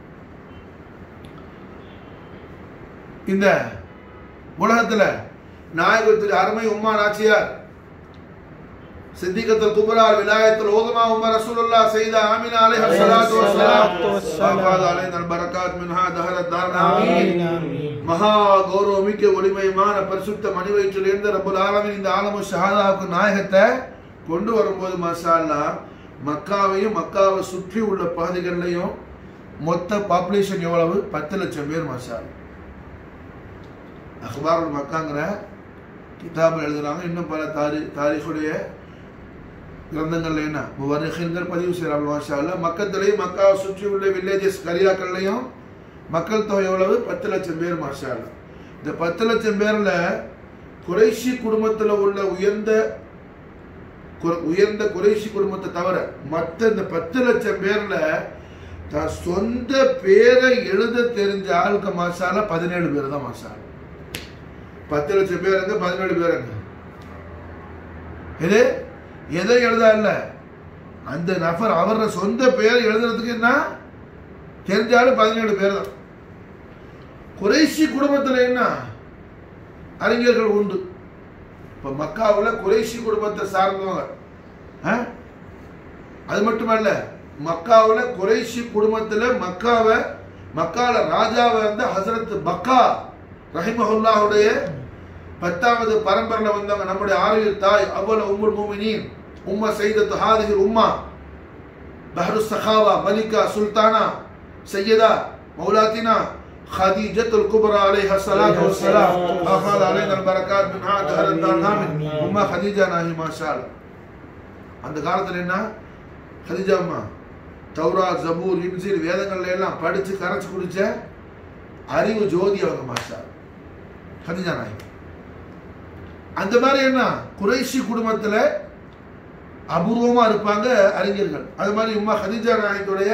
இந்த உலகத்துல நாயகத்துடைய அருமை உம்மா நாச்சியார் சித்திகத்துல் குப்ரா விலாயத்துல் ஓதுமா உமர் ரசூலுல்லாஹ் சையதா ஆமினா அலைஹி ஸலாத்து வஸ்ஸலாம் ஸலாத்து வஸ்ஸலாம். வஃபாத் அலைனா அல் பரக்காத் மின்ஹா தஹரத் தாரனா ஆமீன் ஆமீன் ஆமீன் மகா கௌரவமிக்க ஒளிமயமான பரிசுத்த மணி வயிற்றிலிருந்து ரப்புல் ஆலமீன் இந்த ஆலமு ஷஹாதாவுக்கு நாயகத்தை கொண்டு வரும்போது மாஷா அல்லாஹ் மக்காவையும் மக்காவை சுற்றி உள்ள பகுதிகள்லையும் மொத்த பாப்புலேஷன் எவ்வளவு பத்து லட்சம் பேர் மாஷா அல்லாஹ். அக்பாருல் மக்காங்கிற கிதாபில் எழுதுறாங்க இன்னும் பல தாரி தாரிஃபுடைய கிரந்தங்கள்ல என்ன முவரிஹின்கள் பதிவு செய்யறாங்க மாஷா அல்லாஹ் மக்கத்திலையும் மக்காவை சுற்றி உள்ள வில்லேஜஸ் கரியாக்கள்லையும் மக்கள் தொகை எவ்வளவு பத்து லட்சம் பேர் மாஷா அல்லாஹ். இந்த பத்து லட்சம் பேர்ல குறைஷி குடும்பத்துல உள்ள உயர்ந்த கு- உயர்ந்த குறைஷி குடும்பத்தை தவிர மற்ற இந்த பத்து லட்சம் பேர்ல தான் சொந்த பேரை எழுத தெரிஞ்ச ஆளுக்கு மாசால பதினேழு பேர் தான் மாசால பத்து லட்சம் பேருங்க பதினேழு பேருங்க இது எதை எழுத இல்ல அந்த நபர் அவர சொந்த பேரை எழுதுறதுக்கு என்ன தெரிஞ்சாலும் பதினேழு பேர் தான் குறைஷி குடும்பத்துல என்ன அறிஞர்கள் உண்டு இப்ப மக்காவுல குறைஷி குடும்பத்தை சார்ந்தவங்க ஆ? அது மட்டுமல்ல மக்காவுல குறைஷி குடும்பத்துல மக்காவை மக்கால ராஜாவை இருந்த ஹசரத் பக்கா ரஹிமஹுல்லாவுடைய பத்தாவது பரம்பரையில வந்தவங்க நம்முடைய ஆரியர் தாய் அவ்வளவு உம்முல் மூமினீன் உம்ம செய்தத்து ஹாதிகில் உம்மா பஹரு சஹாவா மலிகா சுல்தானா சையதா மௌலாத்தினா خديجة الكبرى عليها الصلاة والسلام أخذ علينا البركات من هذا الدار உம்மா خديجة நாயகி மாஷா அல்லாஹ். அந்த காலத்துல என்ன ஹதிஜா அம்மா தௌரா ஜபூர் இன்சில் வேதங்கள்ல எல்லாம் படிச்சு கரைச்சு குடிச்ச அறிவு ஜோதி அவங்க மாஷா ஹதிஜா நாயகி அந்த மாதிரி என்ன குறைஷி குடும்பத்துல அபூர்வமா இருப்பாங்க அறிஞர்கள் அது மாதிரி உம்மா ஹதிஜா நாயகத்துடைய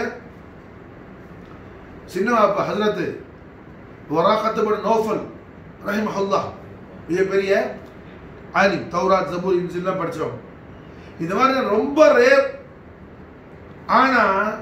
சின்ன பாப்பா ஹசரத்து வராகத்துபன் நோஃபல் ரஹிமஹுல்லா மிகப்பெரிய ஆலிம் தௌராத் ஜபூர் இன்சில்லாம் படிச்சவங்க இந்த மாதிரி ரொம்ப ரேர் ஆனா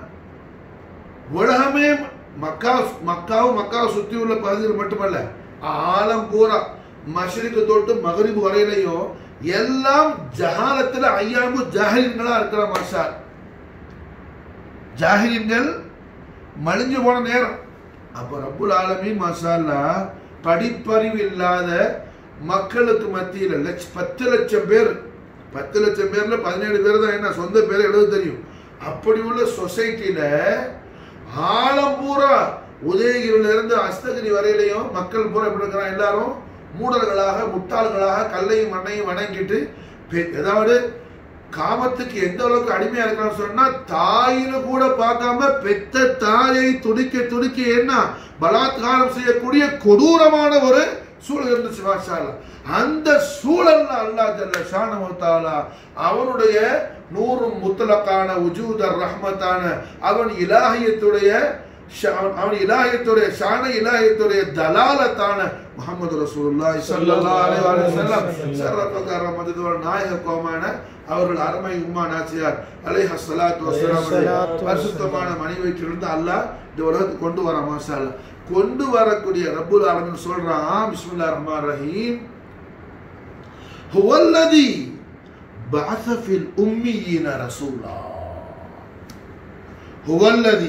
உலகமே மக்கா மக்காவும் மக்காவை சுத்தி உள்ள பகுதிகள் மட்டுமல்ல ஆலம் பூரா மஷரிக்கு தொட்டு மகரிபு வரையிலையும் எல்லாம் ஜஹாலத்துல ஐயாமு ஜாஹிலின்களா இருக்கிற மாஷார் ஜாஹிலின்கள் மலிஞ்சு போன நேரம் அப்ப ரப்புல் ஆலமீன் மாஷால்லா படிப்பறிவு இல்லாத மக்களுக்கு மத்தியில லட்ச பத்து லட்சம் பேர் பத்து லட்சம் பேர்ல பதினேழு பேர் தான் என்ன சொந்த பேர் எழுத தெரியும் அப்படி உள்ள சொசைட்டில ஆழம் பூரா உதயகிரியில இருந்து அஸ்தகிரி வரையிலையும் மக்கள் பூரா எப்படி இருக்கிறான் எல்லாரும் மூடர்களாக முட்டாள்களாக கல்லையும் மண்ணையும் வணங்கிட்டு பெ- அதாவது காமத்துக்கு எந்த அளவுக்கு அடிமையா இருக்கான்னு சொன்னா தாயின்னு கூட பார்க்காம பெத்த தாயை துடிக்க துடிக்க என்ன பலாத்காரம் செய்யக்கூடிய கொடூரமான ஒரு சூழல் இருந்துச்சு மாஷா அல்லாஹ். அந்த சூழல்ல அல்லாஹ் ஜல்ல ஷானஹு தஆலா அவனுடைய நூறும் முத்தலக்கான உஜூதர் ரஹ்மத்தான அவன் இலாஹியத்துடைய ஷா- அவன் இலாஹியத்துடைய ஷான இலாஹியத்துடைய தலாலத்தான முஹம்மது ரசூலுல்லாஹி ஸல்லல்லாஹு அலைஹி வஸல்லம் சர்வதகார மததுவ நாயகமான அவர்கள் அருமை உம்மா நாச்சியார் அலைஹ ஸலாத்து வஸலாம் ஸலாத்து பரிசுத்தமான மணி வயிற்றிலிருந்து அல்லாஹ் இந்த உலகத்துக்கு கொண்டு வர மாஷா அல்லாஹ். கொண்டு வரக்கூடிய ரப்புல் ஆலமீன் சொல்றான் பிஸ்மில்லாஹிர் ரஹ்மானிர் ரஹீம் ஹுவல்லதி بعث في الأميين رسولا هو الذي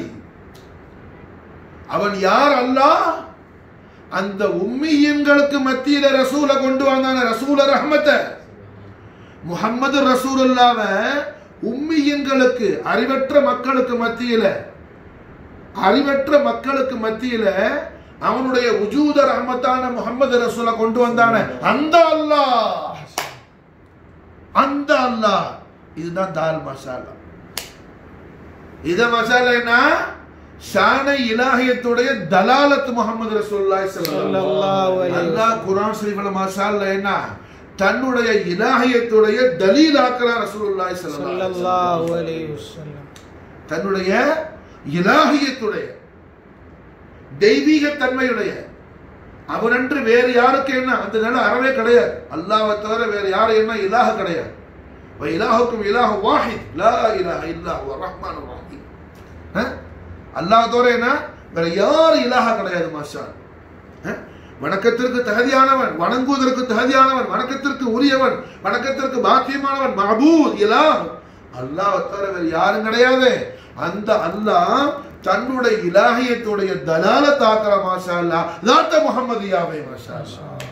அவன் யார் அல்லாஹ் அந்த உம்மியன்களுக்கு மத்தியில ரசூல கொண்டு வந்தான ரசூல ரஹ்மத்த முஹம்மது ரசூலுல்லாவ உம்மியன்களுக்கு அறிவற்ற மக்களுக்கு மத்தியில அறிவற்ற மக்களுக்கு மத்தியில அவனுடைய உஜூத ரஹ்மத்தான முஹம்மது ரசூல கொண்டு வந்தான அந்த அல்லாஹ் அந்த அல்லாஹ் இதுதான் தால் மசாலா இத மசாலா என்ன ஷான இலாஹியத்துடைய தலாலத் முகமது ரசூலுல்லாஹி ஸல்லல்லாஹு ஸல்லல்லாஹு அலைஹி அல்லாஹ் குர்ஆன் ஷரீஃப்ல மசாலா என்ன தன்னுடைய இலாஹியத்துடைய தலீல் ஆக்குறார் ரசூலுல்லாஹி ஸல்லல்லாஹு அலைஹி வஸல்லம். ஸல்லல்லாஹு அலைஹி வஸல்லம் தன்னுடைய இலாஹியத்துடைய தெய்வீக தன்மையுடைய அவனன்று வேறு யாருக்கு என்ன அந்த நிலை அறவே கிடையாது அல்லாஹ்வை தவிர வேறு யாரும் என்ன இலாஹ கிடையாது வ இலாஹுக்கும் இலாஹ வாஹித் லா இலாஹ இல்லா ஹுவ ரஹ்மானுர் ரஹீம் அஹ்? அல்லாஹ் தவிர என்ன வேற யாரும் இலாஹ கிடையாது மாஷா அஹ்? வணக்கத்திற்கு தகுதியானவன் வணங்குவதற்கு தகுதியானவன் வணக்கத்திற்கு உரியவன் வணக்கத்திற்கு பாக்கியமானவன் மஹபூத் இலாஹ் அல்லாஹ் தவிர வேறு யாரும் கிடையாது அந்த அல்லாஹ் தன்னுடைய இலாஹியத்துடைய தலால தாக்கற மாஷா அல்லாஹ் லாத்த முஹம்மதியாவே மாஷா அல்லாஹ்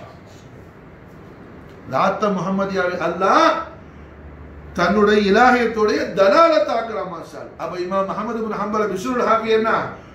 லாத்த முஹம்மதியாவே அல்லாஹ் தன்னுடைய இலாஹியத்துடைய தலால தாக்கற மாஷா அல்லாஹ். அப்ப இமாம் முஹம்மது பின் ஹம்பல் பிஸ்ருல் ஹாஃபி என்ன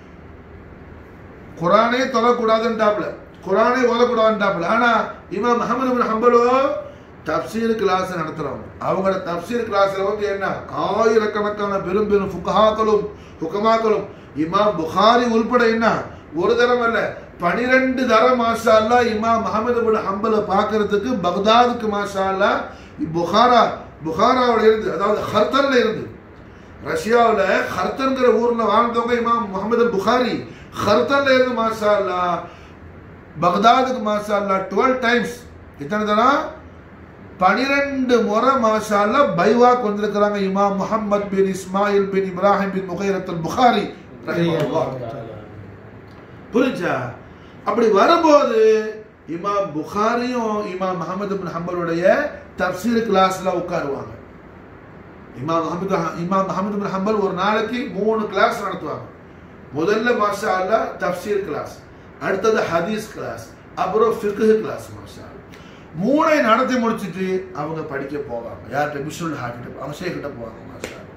குரானே தொழக்கூடாதுன்றாப்ல குரானே ஓதக்கூடாதுன்றாப்ல ஆனா இமாம் முஹம்மது பின் ஹம்பலோ தப்சீர் கிளாஸ் நடத்துறவங்க அவங்களோட தப்சீர் கிளாஸ்ல வந்து என்ன ஆயிரக்கணக்கான பெரும் பெரும் ஃபுகஹாக்களும் ஹுகமாக்களும் இமாம் புகாரி உள்பட என்ன ஒரு தரம் அல்ல பனிரெண்டு தரம் மாஷா அல்லாஹ் இமாம் முஹம்மது பின் ஹம்பலை பார்க்கறதுக்கு பக்தாதுக்கு மாஷா அல்லாஹ் புகாரா புகாராவில் இருந்து அதாவது ஹர்தர்ல இருந்து ரஷ்யாவுல ஹர்தன்கிற ஊர்ல வாழ்ந்தவங்க இமாம் முகமது புகாரி ஹர்தன்ல இருந்து மாஷா அல்லா பக்தாதுக்கு மாஷா அல்லா டுவெல் டைம்ஸ் எத்தனை தரம் பனிரெண்டு முறை மாஷா அல்லா பைவாக் வந்திருக்கிறாங்க இமாம் முஹம்மத் பின் இஸ்மாயில் பின் இப்ராஹிம் பின் முகைரத்துல் புகாரி ரஹிமஹுல்லாஹ். புரிஞ்சா அப்படி வரும்போது இமாம் புகாரியும் இமாம் முகமது பின் ஹம்பலுடைய தப்சீர் கிளாஸ்ல உட்காருவாங்க இமாம் முகமது இமாம் முகமது பின் ஹம்பல் ஒரு நாளைக்கு மூணு கிளாஸ் நடத்துவாங்க முதல்ல மாஷா அல்லாஹ் தப்சீர் கிளாஸ் அடுத்தது ஹதீஸ் கிளாஸ் அப்புறம் ஃபிக்ஹ் கிளாஸ் மாஷா அல்லாஹ். மூணை நடத்தி முடிச்சிட்டு அவங்க படிக்க போவாங்க யார்கிட்ட மிஷுல் ஹாக்கிட்ட அவங்க ஷேக்கிட்ட போவாங்க மாஷா அல்லாஹ்.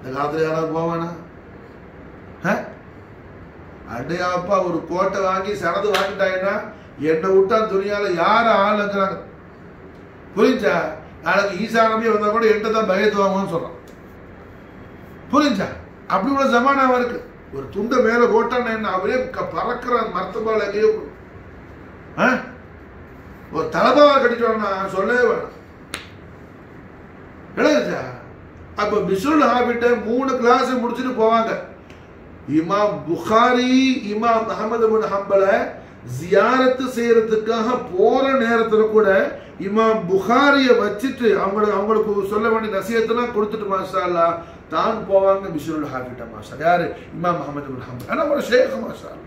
இந்த காலத்துல யாராவது போவானா ஆ? அடையாப்பா ஒரு கோட்டை வாங்கி சரது வாங்கிட்டாங்கன்னா என்னை விட்டா துணியால யார ஆள் இருக்கிறாங்க புரிஞ்சா நாளைக்கு ஈசானமே வந்தா கூட என்கிட்ட தான் பயத்துவாங்கன்னு சொல்றான் புரிஞ்சா அப்படி உள்ள ஜமானாவா இருக்கு ஒரு துண்டை மேல போட்டான்னு என்ன அவரே க- பறக்கிற மரத்தபால் எங்கேயோ ஆ? ஒரு தலபாவை கட்டிட்டோம்னா சொல்லவே வேணாம் விளங்குச்சா அப்ப பிசுல் ஹாபிட்ட மூணு கிளாஸ் முடிச்சுட்டு போவாங்க இமாம் புகாரி இமாம் அகமது பின் ஹம்பல ஜியாரத்து செய்யறதுக்காக போற நேரத்துல கூட இமாம் புகாரிய வச்சுட்டு அவங்களுக்கு அவங்களுக்கு சொல்ல வேண்டிய நசியத்தெல்லாம் கொடுத்துட்டு மாஷா அல்லாஹ் தான் போவாங்க பிசுல் ஹாபிட்ட மாஷா யாரு இமாம் அகமது பின் ஹம்பல் ஆனா ஒரு ஷேக் மாஷா அல்லாஹ்.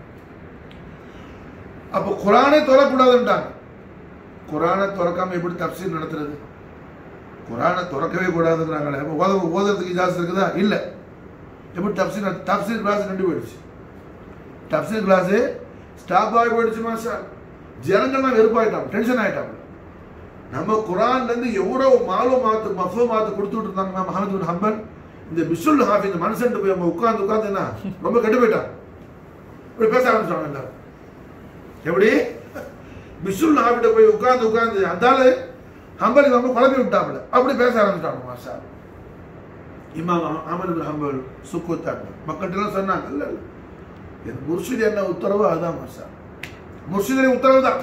அப்போ குரானே தொடக்கூடாதுன்றாங்க குரானை திறக்காம எப்படி தப்சீர் நடத்துறது குரானை திறக்கவே கூடாதுங்கிறாங்களே அப்போ ஓத ஓதுறதுக்கு இஜாஸ் இருக்குதா இல்லை எப்படி தப்சீர் நட- தப்சீர் கிளாஸ் நின்று போயிடுச்சு தப்சீர் கிளாஸ் ஸ்டாப் ஆகி போயிடுச்சு மாஸ்டர் ஜனங்கள்லாம் வெறுப்பாயிட்டாங்க டென்ஷன் ஆயிட்டாங்க நம்ம குரான்ல இருந்து எவ்வளவு மாலோ மாத்து மஃபோ மாத்து கொடுத்துட்டு இருந்தாங்க நம்ம அஹமது பின் ஹம்பல் இந்த பிசுல் ஹாஃபி இந்த மனுஷன் போய் அவங்க உட்கார்ந்து உட்கார்ந்து என்ன ரொம்ப கெட்டு போயிட்டாங்க இப்படி பேச ஆரம்பிச்சாங்க எல்லாரும் எப்படி பிசுல் ஹாஃபிட்ட போய் உட்கார்ந்து உட்கார்ந்து அந்தாலும் ஹம்பல் ரொம்ப குழப்பி விட்டாப்புல அப்படி பேச ஆரம்பிச்சிட்டாங்க மாஷா இமாம் அஹமது பின் ஹம்பல் சுக்குத்தாங்க மக்கள்கிட்ட சொன்னாங்க இல்ல இல்ல என் முர்ஷித் என்ன உத்தரவு அதுதான் மாஷா முர்ஷிதின் உத்தரவு தான்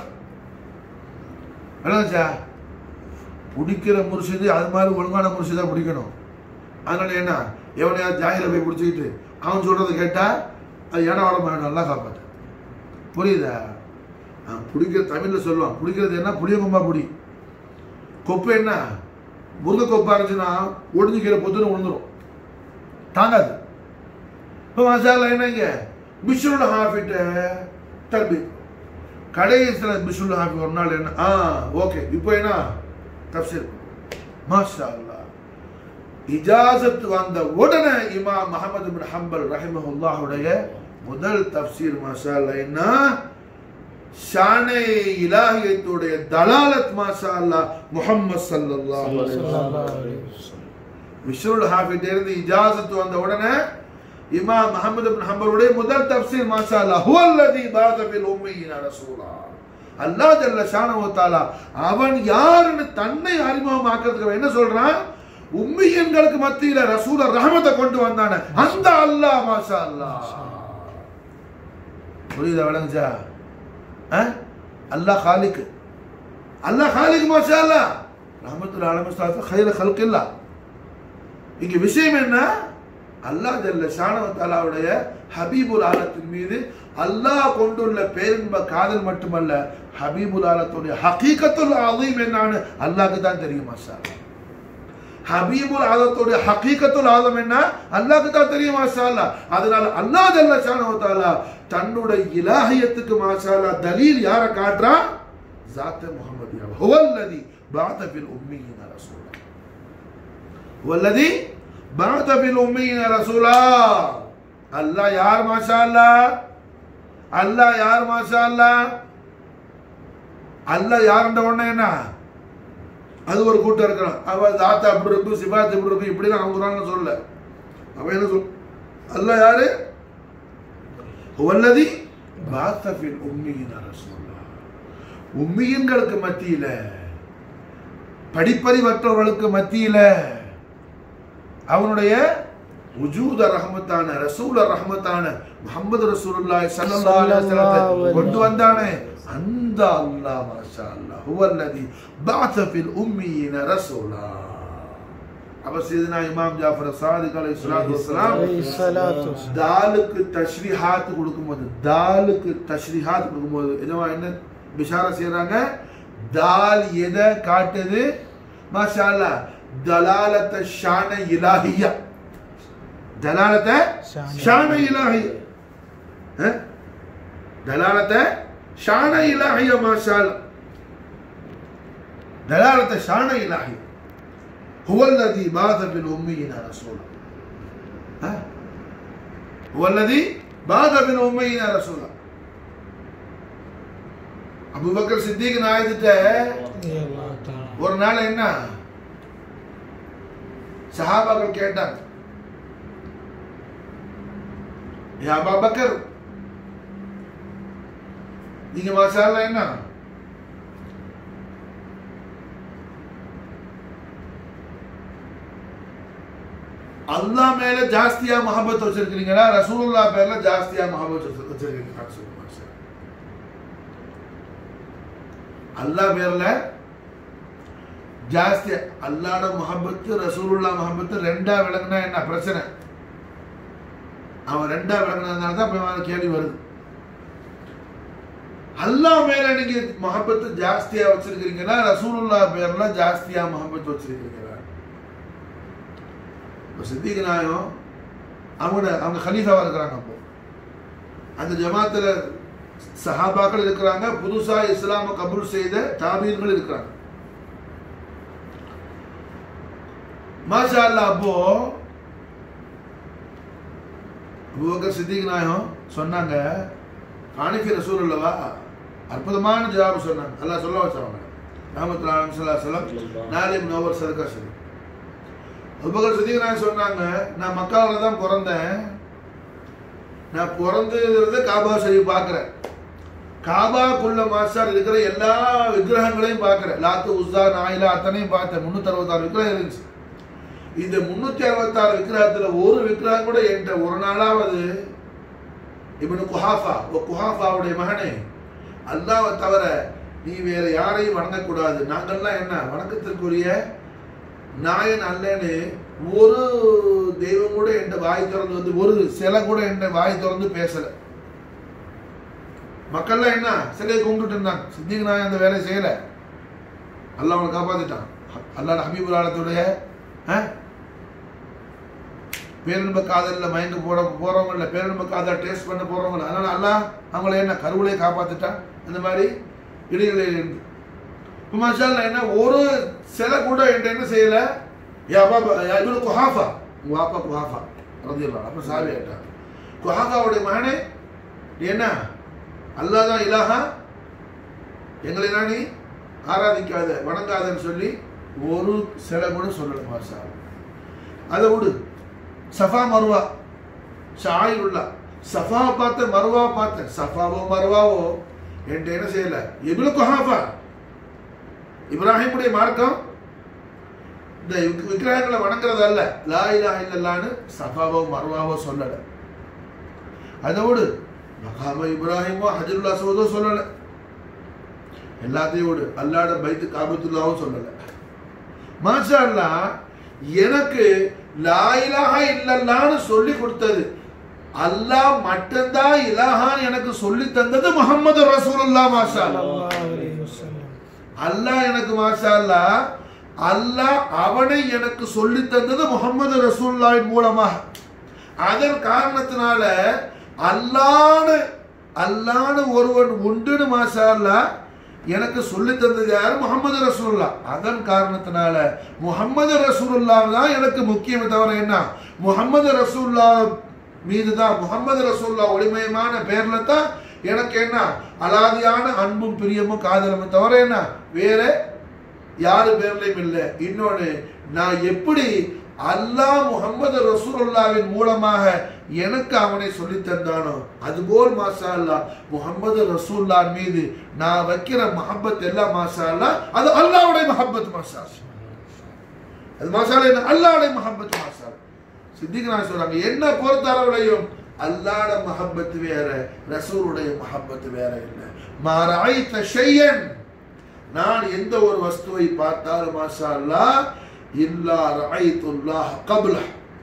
விளங்குச்சா பிடிக்கிற முர்ஷிது அது மாதிரி ஒழுங்கான முர்ஷிதா பிடிக்கணும் அதனால என்ன எவனையாவது ஜாயில போய் பிடிச்சிக்கிட்டு அவன் சொல்றதை கேட்டா அது இடம் வளம் வேணும் நல்லா காப்பாற்று புரியுதா அவன் பிடிக்கிற தமிழ்ல சொல்லுவான் பிடிக்கிறது என்ன புளியங்கொம்பா பிடி கொப்பு என்ன முருங்கை கொப்பா இருந்துச்சுன்னா ஒடிஞ்சு கீழே பொத்துன்னு விழுந்துரும் தாங்காது இப்போ மசாலா என்னங்க பிஷுல் ஹாஃபிட்ட தர்பி கடைசியில் பிஷுல் ஹாஃபி ஒரு நாள் என்ன ஆ ஓகே இப்போ என்ன தப்சீர் மாஷா அல்லாஹ் இஜாசத் வந்த உடனே இமாம் முஹம்மது பின் ஹம்பல் ரஹிமஹுல்லாஹுடைய முதல் தப்சீர் மாஷா அல்லாஹ் என்ன ஷானே இலாஹியத்துடைய தலாலத் மாஷா அல்லாஹ் முஹம்மது ஸல்லல்லாஹு அலைஹி வஸல்லம் ஸல்லல்லாஹு அலைஹி வஸல்லம். மிஷ்ருல் ஹாஃபிட் இருந்து இஜாசத் வந்த உடனே இமாம் முஹம்மது பின் ஹம்பலுடைய முதல் தப்சீர் மாஷா அல்லாஹ் ஹுவல்லதி பாத பில் உம்மீன ரசூலா அல்லாஹ் ஜல்ல ஷானஹு தஆலா அவன் யாருன்னு தன்னை அறிமுகமாக்குறதுக்கு அவன் என்ன சொல்றான் உம்மியன்களுக்கு மத்தியில ரசூல ரஹமத்தை கொண்டு வந்தானே அந்த அல்லாஹ் மாஷா அல்லாஹ் புரியுதா விளங்குச்சா ஆ? அல்லாஹ் ஹாலிக் அல்லாஹ் ஹாலிக் மாஷா அல்லாஹ் ரஹமத்துல் ஆலமிஸ்தாத்து ஹைர ஹல்கில்லா இங்க விஷயம் என்ன அல்லாஹ் ஜல்ல ஷானவ தாலாவுடைய ஹபீபுல் ஆலத்தின் மீது அல்லாஹ் கொண்டுள்ள பேரின்ப காதல் மட்டுமல்ல ஹபீபுல் ஆலத்துடைய ஹகீகத்துல் ஆலீம் என்னன்னு அல்லாஹ்க்கு தான் தெரியும் மாஷா அல்லாஹ். ஹபீபுல் ஆலத்துடைய ஹகீகத்துல் ஆலம் என்ன அல்லாஹ்க்கு தான் தெரியும் மாஷா அல்லாஹ். அதனால அல்லாஹ் ஜல்ல ஷானவ தாலா தன்னுடைய இலாஹியத்துக்கு மாஷா அல்லாஹ் தலீல் யாரை காட்டுறா ஜாத்த முஹம்மதியா ஹுவல்லதி பாத பில் உம்மீன ரசூலா والذي بعث بالأمين رسولا அல்லாஹ் யார் மாஷா அல்லாஹ் அல்லாஹ் யார் மாஷா அல்லாஹ் அல்லாஹ் யாருன்ற உடனே என்ன அது ஒரு கூட்டம் இருக்கிறான் அவ தாத்தா அப்படி இருக்கும் சிவாத் இப்படி இருக்கும் இப்படி அவங்க குரான்ல சொல்ல அவன் என்ன சொல் அல்லாஹ் யாரு வல்லதி பாத்தபில் உம்மியின் ரசூலா உம்மியன்களுக்கு மத்தியில படிப்பறிவற்றவர்களுக்கு மத்தியில அவனுடைய உஜூத ரஹமத்தான ரசூல ரஹமத்தான முஹம்மது ரசூலுல்லாஹி ஸல்லல்லாஹு அலைஹி வஸல்லம் கொண்டு வந்தானே அந்த அல்லாஹ் மாஷா அல்லாஹ் ஹுவல்லதி பஅத ஃபில் உம்மீன ரசூலா அப்ப சீதனா இமாம் ஜாஃபர் சாதிக் அலைஹி ஸலாத்து வஸலாம் அலைஹி ஸலாத்து வஸலாம். தாலுக்கு தஷ்ரிஹாத் கொடுக்கும்போது தாலுக்கு தஷ்ரிஹாத் கொடுக்கும்போது என்னவா என்ன பிஷாரா செய்றாங்க தால் எதை காட்டுது மாஷா அல்லாஹ் தலாலத்த ஷான இலாஹியா தலாலத்த ஷான ஷான இலாஹியா அஹ்? தலாலத்த ஷான இலாஹியா மாஷா அல்லாஹ் دلالة شان إلهي هو الذي بعث بالأميين رسولا ها؟ هو الذي بعث بالأميين رسولا அபுபக்கர் சித்திக் நாயகிட்ட ரலியல்லாஹு தஆலா. ஒரு நாள் என்ன சஹாபாக்கள் கேட்டாங்க யா அபாபக்கர் நீங்க மாஷா அல்லாஹ் என்ன அல்லாஹ் மேல ஜாஸ்தியா மஹபத் வச்சிருக்கீங்களா ரசூலுல்லாஹ் பேர்ல ஜாஸ்தியா மஹபத் வச்சிருக்கீங்களா சொல்லுங்க மாஷா அல்லாஹ் பேர்ல ஜாஸ்தி அல்லாட முகப்பத்து ரசூலுல்லா முகப்பத்து ரெண்டா விளங்குனா என்ன பிரச்சனை அவன் ரெண்டா விளங்குனதுனால தான் இப்ப அவன் கேள்வி வருது அல்லாஹ் மேல நீங்க முகப்பத்து ஜாஸ்தியா வச்சிருக்கீங்களா ரசூலுல்லா பேர்ல ஜாஸ்தியா முகப்பத்து வச்சிருக்கீங்களா இப்போ சித்திக் நாயம் அவங்க அவங்க கலீஃபாவா இருக்கிறாங்க அப்போ அந்த ஜமாத்துல சஹாபாக்கள் இருக்கிறாங்க புதுசா இஸ்லாம கபூல் செய்த தாபீர்கள் இருக்கிறாங்க மாஷா அல்லாஹ் அப்போ அபூபக்கர் சித்திக் நாயம் சொன்னாங்க காணிஃபி ரசூல் அல்லவா அற்புதமான ஜவாப் சொன்னாங்க அல்லாஹ் சொல்ல வச்சவங்க ராமத்துல சல்லா சொல்லம் நாலு நோவர் சதக்கா சொல்லி அபூபக்கர் சித்திக் நாயம் சொன்னாங்க நான் மக்காவில் தான் பிறந்தேன் நான் பிறந்தது காபா ஷரீஃப் பார்க்குறேன் காபாக்குள்ள மாஸ்டர் இருக்கிற எல்லா விக்கிரகங்களையும் பார்க்குறேன் லாத்து உஸ்ஸா நாயிலா அத்தனையும் பார்த்தேன் முன்னூத்தி அறுபத்தாறு விக்கிரகம் இருந்துச்சு இந்த முன்னூத்தி அறுபத்தாறு விக்கிரகத்துல ஒரு விக்கிரகம் கூட என்கிட்ட ஒரு நாளாவது இவனு குஹாஃபா ஓ குஹாஃபாவுடைய மகனே அல்லாவை தவிர நீ வேற யாரையும் வணங்கக்கூடாது நாங்கள்லாம் என்ன வணக்கத்திற்குரிய நாயன் அல்லன்னு ஒரு தெய்வம் கூட என்கிட்ட வாய் திறந்து வந்து ஒரு சிலை கூட என்கிட்ட வாய் திறந்து பேசல மக்கள்லாம் என்ன சிலையை கும்பிட்டுட்டு இருந்தாங்க சித்திக் நாயன் அந்த வேலையை செய்யல அல்லாஹ் அவனை காப்பாத்திட்டான் அல்லாஹ் ஹபீபுல் ஆலத்துடைய பேரின்ப காதல்ல மயங்க போட போறவங்க இல்ல பேரின்ப காதல் டேஸ்ட் பண்ண போறவங்க இல்ல அதனால அல்லாஹ் அவங்கள என்ன கருவிலே காப்பாத்திட்டான் அந்த மாதிரி இடையில இருந்து இப்போ மாஷா அல்லாஹ் என்ன ஒரு சிலை கூட என்கிட்ட என்ன செய்யல யா பாபா யா இவனு குஹாஃபா உங்க வாப்பா குஹாஃபா ரதியல்லாஹு அப்ப சாவி ஆயிட்டான் குஹாஃபாவுடைய மகனே நீ என்ன அல்லாஹ் தான் இலாஹா எங்களை நான் நீ ஆராதிக்காத வணங்காதன்னு சொல்லி ஒரு சிலை கூட சொல்லல மாஷா அல்லாஹ். அதை விடு சஃபா மருவா ஷாயிலுல்லா சஃபா பார்த்த மருவா பார்த்தேன் சஃபாவோ மருவாவோ என்கிட்ட என்ன செய்யல இவ்வளோ குஹாஃபா இப்ராஹிமுடைய மார்க்கம் இந்த விக்- விக்கிரகங்களை வணங்குறது அல்ல லா இலாஹ இல்லல்லான்னு சஃபாவோ மருவாவோ சொல்லல அதை விடு மகாம இப்ராஹிமோ ஹஜருல்லா சோதோ சொல்லல எல்லாத்தையும் விடு அல்லாட பைத்து காபத்துல்லாவும் சொல்லல மாஷா அல்லாஹ் எனக்கு லா இலாஹா இல்லல்லான்னு சொல்லி கொடுத்தது அல்லாஹ் மட்டும்தான் இலாஹான்னு எனக்கு சொல்லி தந்தது முகமது ரசூலுல்லாஹ் மாஷா அல்லாஹ் ஸல்லல்லாஹு அலைஹி வஸல்லம் அல்லாஹ் எனக்கு மாஷா அல்லாஹ் அல்லாஹ் அவனை எனக்கு சொல்லி தந்தது முகமது ரசூல்லாவின் மூலமாக அதன் காரணத்தினால அல்லான்னு அல்லான்னு ஒருவன் உண்டுன்னு மாஷா அல்லாஹ் எனக்கு சொல்லி தந்தது யார் முகமது ரசூல்லா அதன் காரணத்தினால முகமது ரசூலுல்லா தான் எனக்கு முக்கியமே தவிர என்ன முகமது ரசூல்லா மீது தான் முகமது ரசூல்லா ஒளிமயமான பேர்ல தான் எனக்கு என்ன அலாதியான அன்பும் பிரியமும் காதலும் தவிர என்ன வேற யாரு பேர்லையும் இல்லை இன்னொன்னு நான் எப்படி அல்லாஹ் முகமது ரசூலுல்லாவின் மூலமாக எனக்கு அவனை சொல்லி தந்தானோ அதுபோல் மாஷா அல்லாஹ் முகமது ரசூல்லா மீது நான் வைக்கிற மஹப்பத் எல்லாம் மாஷா அல்லாஹ் அது அல்லாஹ்வுடைய மஹப்பத் மாஷா அல்லாஹ். அது மாஷா அல்லாஹ் என்ன அல்லாஹ்வுடைய மஹப்பத் மாஷா அல்லாஹ். சித்திக் நான் சொல்றாங்க என்ன பொறுத்தளவுலையும் அல்லாட மஹப்பத் வேற ரசூலுடைய மஹப்பத் வேற இல்லை மாராய்த்த ஷையன் நான் எந்த ஒரு வஸ்துவை பார்த்தாலும் மாஷா அல்லாஹ் இல்லா ரஐத்துல்லாஹ் கப்ல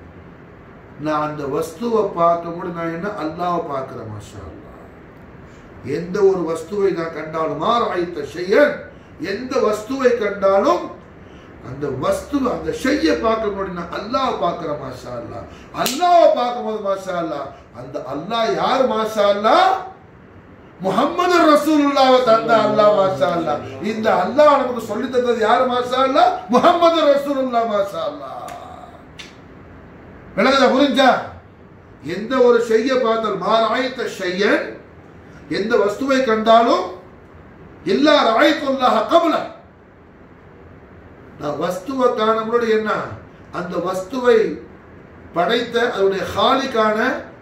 நான் அந்த வஸ்துவை பார்க்க கூட நான் என்ன அல்லாஹ்வை பார்க்கிறேன் மாஷா அல்லாஹ் எந்த ஒரு வஸ்துவை நான் கண்டாலும் மாராய்த்த ஷையன் எந்த வஸ்துவை கண்டாலும் அந்த வஸ்து அந்த ஷைய பார்க்க முடியும் அல்லாஹ் பார்க்கிற மாஷா அல்லாஹ் அல்லாஹ் பார்க்கும்போது மாஷா அல்லாஹ் அந்த அல்லாஹ் யார் மாஷா அல்லாஹ் முகமது ரசூலுல்லாஹ் தந்த அல்லாஹ் மாஷா அல்லாஹ் இந்த அல்லாஹ் நமக்கு சொல்லி தந்தது யார் மாஷா அல்லாஹ் முகமது ரசூலுல்லாஹ் மாஷா அல்லாஹ் விளங்குதா புரிஞ்சா எந்த ஒரு ஷைய பார்த்தால் மாராய்த்த ஷையன் எந்த வஸ்துவை கண்டாலும் எல்லா ராயத்துல்லாஹ கபல நான் வஸ்துவை காணும்போது என்ன அந்த வஸ்துவை படைத்த அதனுடைய ஹாலிக்கான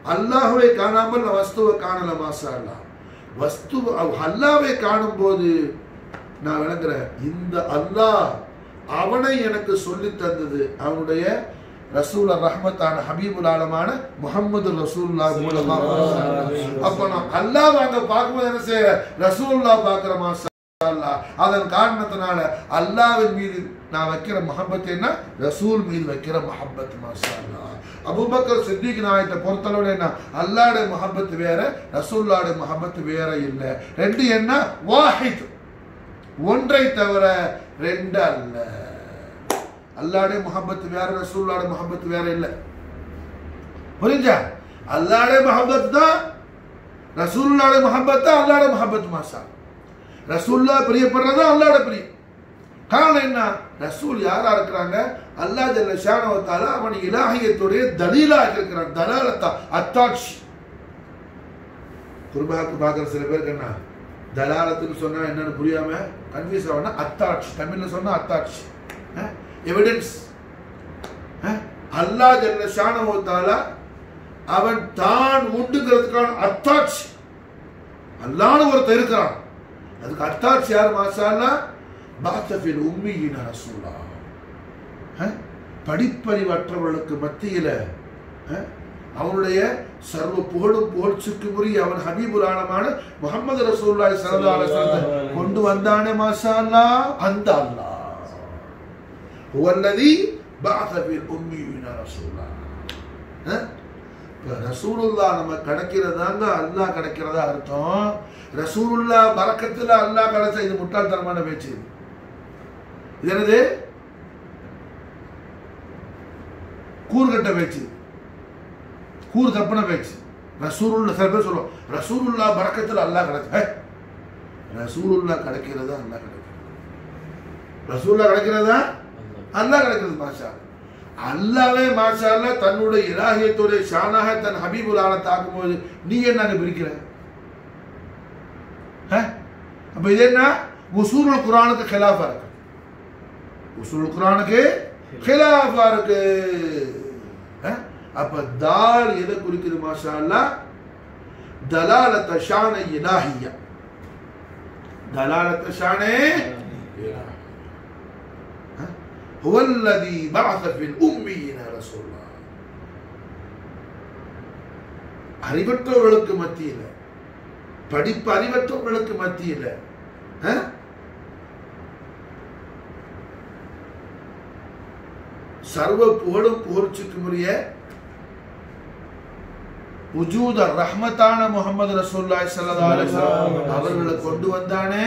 அல்லாஹ்வை காணாமல் நான் வஸ்துவை காணல மாஷா அல்லாஹ் வஸ்து அல்லாவை காணும் போது நான் விளங்குறேன் இந்த அல்லாஹ் அவனை எனக்கு சொல்லி தந்தது அவனுடைய ரசூல் ரஹ்மத்தான ஹபீபுல் ஆலமான முகமது ரசூல்லா மூலமா அப்ப நான் அல்லாஹ் அங்க பார்க்கும்போது என்ன செய்யற ரசூல்லா பார்க்கிற மாசா அல்லாஹ் அதன் காரணத்தினால அல்லாவின் மீது நான் வைக்கிற மஹப்பத் என்ன ரசூல் மீது வைக்கிற மஹப்பத் மாஷா அல்லாஹ் அபூபக்கர் சித்திக் நாயத்தை பொறுத்தளவு என்ன அல்லாடைய மஹப்பத் வேற ரசூல்லாடைய மஹப்பத் வேற இல்லை ரெண்டு என்ன வாஹித் ஒன்றை தவிர ரெண்டு அல்ல அல்லாடைய முகப்பத் வேற ரசூல்லாட முகப்பத் வேற இல்லை புரிஞ்சா அல்லாடைய முகப்பத் தான் ரசூல்லாட முகப்பத் தான் அல்லாட முகப்பத் மாசா ரசூல்லா பிரியப்படுறது அல்லாட பிரியம் காரணம் என்ன ரசூல் யாரா இருக்கிறாங்க அல்லாஹ் ஜல்ல ஷானவத்தால அவன் இலாஹியத்துடைய தலீலா இருக்கிறான் தலாலத்தா அத்தாட்சி குர்பாக்கு பார்க்குற சில பேருக்கு என்ன தலாலத்துன்னு சொன்னா என்னன்னு புரியாம கன்ஃபியூஸ் ஆகணும்னா அத்தாட்சி தமிழ்ல சொன்னா அத்தாட்சி எவிடன்ஸ் அல்லாஹ் ஜல்ல ஷானவத்தால அவன் தான் உண்டுங்கிறதுக்கான அத்தாட்சி அல்லான்னு ஒருத்தர் இருக்கிறான் அதுக்கு அத்தாட்சி யார் மாசாலா பாத்தபில் உம்மியின ரசூலா அஹ்? படிப்பறிவற்றவர்களுக்கு மத்தியில அஹ், அவனுடைய சர்வ புகழும் புகழ்ச்சிக்கு உரிய அவன் ஹபீபுல் ஆலமான முகமது ரசூல்லாய் சல்லா அலுவலத்தை கொண்டு வந்தானே மாஷா அல்லாஹ் அந்த அல்லாஹ் ஹுவல்லதி பாத்தபில் உம்மியின ரசூலா அஹ்? இப்ப ரசூலுல்லா நம்ம கிடைக்கிறதாங்க அல்லாஹ் கிடைக்கிறதா அர்த்தம் ரசூலுல்லா பறக்கத்துல அல்லாஹ் கிடைச்ச இது முட்டாள்தனமான பேச்சு இது. இது என்னது கூறுகட்ட பேச்சு கூறு தப்புன பேச்சு ரசூலுல்லா சில பேர் சொல்லுவோம் ரசூலுல்லா பறக்கத்துல அல்லாஹ் கிடைச்ச ஹே, ரசூலுல்லா கிடைக்கிறதா அல்லாஹ் கிடைக்கிறது ரசூலுல்லா கிடைக்கிறதா அல்லாஹ் கிடைக்கிறது மாஷா அல்லாவே மாஷா அல்லாஹ் தன்னுடைய இலாகியத்துடைய ஷானாக தன் ஹபீபுல் ஆலத்தை ஆக்கும்போது நீ என்ன பிரிக்கிற அஹ்? அப்ப இது என்ன உசூலுல் குரானுக்கு கிலாஃபா இருக்கு உசூல் குரானுக்கு கிலாஃபா இருக்கு அஹ்? அப்ப தால் எதை குறிக்குது மாஷா அல்லாஹ் தலாலத்த ஷான இலாஹியா தலாலத்த ஷானே இலாஹியா هو الذي بعث في الأميين رسولا அறிவற்றவர்களுக்கு மத்தியில் படிப்பு அறிவற்றவர்களுக்கு மத்தியில் அஹ்? சர்வ புகழும் புகழ்ச்சிக்கு உரிய உஜூத ரஹ்மத்தான முகமது ரசூல்லாய் ஸல்லல்லாஹு அலைஹி வஸல்லம் அவர்களை கொண்டு வந்தானே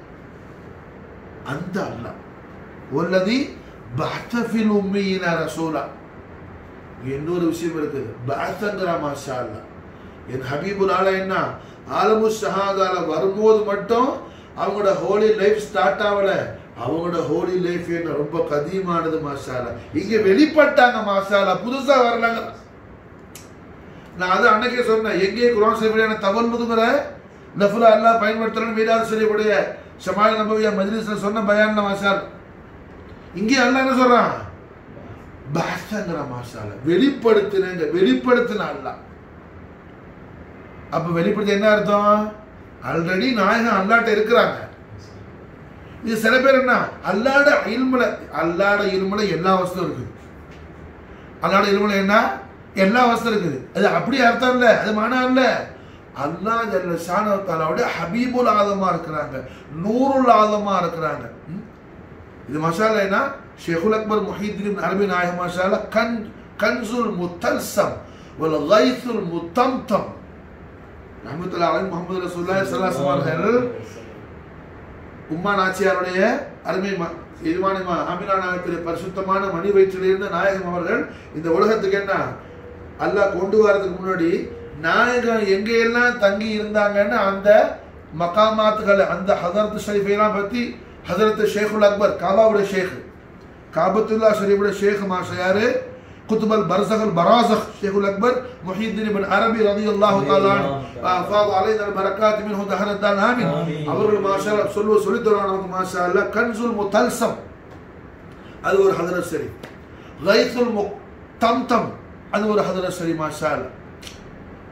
அந்த அல்லாஹ் والذي بعث في الأميين رسولا இன்னொரு விஷயம் இருக்குது பாத்தங்கிற மாஷா அல்லா என் ஹபீபுல் ஆலா என்ன ஆலமு ஷஹாதால வரும்போது மட்டும் அவங்களோட ஹோலி லைஃப் ஸ்டார்ட் ஆகல அவங்களோட ஹோலி லைஃப் என்ன ரொம்ப கதீமானது மாஷாலா இங்க வெளிப்பட்டாங்க மாஷாலா புதுசா வரலாங்க நான் அது அன்னைக்கே சொன்னேன் எங்கே குரான் ஷரீஃபிலான தவல்முதுங்கிற நஃபுலா அல்லாஹ் பயன்படுத்துறேன்னு மீராது ஷரீஃபுடைய ஷமால் நபவியா மஜ்லிஸ்ல சொன்ன பயான் மாஷால் இங்கே அல்லாஹ் என்ன சொல்றான் பாசங்கிற மாஷால வெளிப்படுத்தினங்க வெளிப்படுத்தின அல்லாஹ் அப்ப வெளிப்படுத்த என்ன அர்த்தம் ஆல்ரெடி நாயகம் அல்லாட்ட இருக்கிறாங்க இது சில பேர் என்ன அல்லாட இல்முல அல்லாட இல்முல எல்லா வசதியும் இருக்குது அல்லாட இல்முல என்ன எல்லா வசதியும் இருக்குது அது அப்படி அர்த்தம் இல்ல அது மானா இல்ல அல்லாஹ் ஜல்ல ஷானவத்தாலாவுடைய ஹபீபுல் ஆதமா இருக்கிறாங்க நூறுல் ஆதமா இருக்கிறாங்க ம்? இது மசாலா என்ன ஷேகுல் அக்பர் முஹீத்தின் அரபி நாயகம் மசாலா கன் கன்சுல் முத்தல்சம் வல் கைசுல் முத்தம்தம் ரஹமத்துல்லாஹி அலைஹி முஹம்மது ரசூலுல்லாஹி ஸல்லல்லாஹு அலைஹி வஸல்லம் உம்மா நாச்சியாருடைய அருமை ம- எஜமானி மா ஆமினா நாயகத்துடைய பரிசுத்தமான மணி வயிற்றிலிருந்து நாயகம் அவர்கள் இந்த உலகத்துக்கு என்ன அல்லாஹ் கொண்டு வரதுக்கு முன்னாடி நாயகம் எங்க எல்லாம் தங்கி இருந்தாங்கன்னு அந்த மகாமாத்துகள் அந்த ஹசரத் ஷரீஃபெல்லாம் பத்தி ஹசரத் ஷேகுல் அக்பர் காபாவுடைய ஷேக் காபத்துல்லா ஷரீஃபுடைய ஷேக் மாஷா யாரு குத்துபல் பர்சகல் பராசக் ஷேகுல் அக்பர் முஹீத்தின் இப்னு அரபி ரலியல்லாஹு தஆலா ஃபாது அலைனா பரக்காத் மின்ஹு தஹரத்தான் ஆமீன் ஆமீன். அவர்கள் மாஷா அல்லாஹ் சொல்லுவ சொல்லி தருவாங்க நமக்கு மாஷா அல்லாஹ் கன்சுல் முத்தல்சம் அது ஒரு ஹதரத் ஷரீஃப் கைசுல் முத்தம்தம் அது ஒரு ஹதரத் ஷரீஃப் மாஷா அல்லாஹ்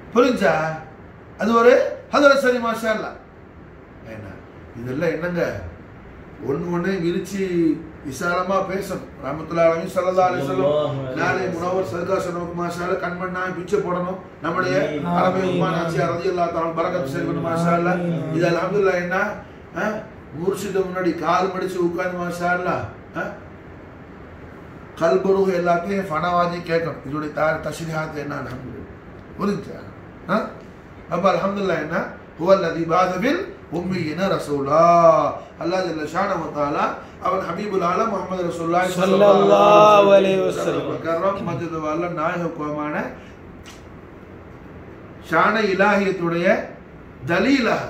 புரிஞ்சா அது ஒரு ஹதரத் சரி மாஷா அல்லா என்ன இதெல்லாம் என்னங்க ஒண்ணு ஒண்ணு விரிச்சு விசாலமா பேசணும் ரஹமத்துல்லாஹி அலைஹி ஸல்லல்லாஹு அலைஹி வஸல்லம் நாளை முனவர் சர்காஸ் நமக்கு மாஷால கண் பண்ணா பிச்சை போடணும் நம்முடைய ஆமீன். அரபி உம்மா நாச்சியா ரலியல்லாஹு தஆலா பரக்கத் செய்யணும் மாஷாஅல்லா ஆமீன். இது அல்ஹம்துலில்லாஹ் என்ன ஆ? முர்ஷிது முன்னாடி கால் மடிச்சு உட்கார்ந்து மாஷாஅல்லா ஆ? கல்புருகு எல்லாத்தையும் ஃபனவாஜி கேட்கணும் இதோடைய தார் தஷ்ரிஹாத் என்ன அல்ஹம்துலில்லாஹ் புரிஞ்சா ஆ? அப்ப அல்ஹம்துலில்லாஹ் என்ன هو الذي بعث بالأميين رسولا அல்லாஹ் ஜல்ல ஷானஹு வ தஆலா அவன் ஹபீபுல் ஆலம் முஹம்மது ரசூலுல்லாஹி ஸல்லல்லாஹு அலைஹி வஸல்லம். கர்ரம் மஜ்து வல்ல நாயகமான ஷான இலாஹியத்துடைய தலீலாக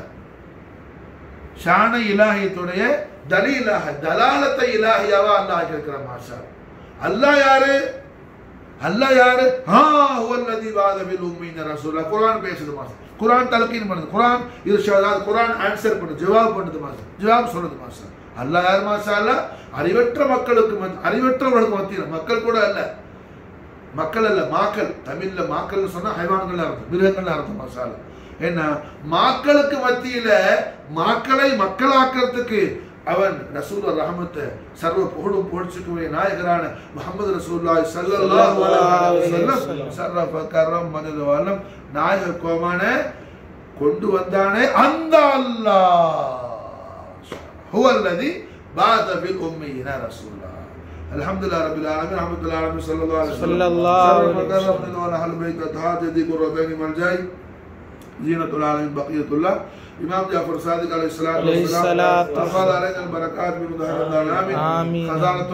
ஷான இலாஹியத்துடைய தலீலாக தலாலத்தை இலாஹியாவா அல்லாஹ் இருக்கிற மாஷா அல்லாஹ் யாரு அல்லாஹ் யாரு ஹா ஹுவல்லதி வாத பில் உம்மீன ரசூலா குர்ஆன் பேசுது மாஷா குர்ஆன் தல்கீன் பண்ணுது குர்ஆன் இர்ஷாதாத் குர்ஆன் ஆன்சர் பண்ணுது ஜவாப் பண்ணுது மாஷா ஜவாப் சொல்லுது மாஷா அல்லாஹ் யார் மாஷா அல்லாஹ் அறிவற்ற மக்களுக்கு மத்தி- அறிவற்றவர்களுக்கு மத்தியில் மக்கள் கூட அல்ல மக்கள் அல்ல மாக்கள் தமிழ்ல மாக்கள்னு சொன்னா ஹைவான்கள் அர்த்தம் மிருகங்கள் அர்த்தம் மசாலா என்ன மாக்களுக்கு மத்தியில மாக்களை மக்களாக்கிறதுக்கு அவன் ரசூல் ரஹமத்தை சர்வ புகழும் புகழ்ச்சிக்குரிய நாயகரான முகமது ரசூலுல்லாஹி ஸல்லல்லாஹு அலைஹி வஸல்லம் சர்வ கரம் மனது வல்லம் நாயக கோமான கொண்டு வந்தானே அந்த அல்லாஹ் هو الذي بعث في الأميين رسولا الحمد لله رب العالمين الحمد لله رب صلى الله عليه وسلم صلى الله عليه شرف كرم ولا أهل بيت أتحاد يدي قرتين مرجعي زينة العالمين بقية الله إمام جعفر صادق عليه الصلاة عليه الصلاة أفضل علينا البركات من ظهر العالمين آمين. خزانة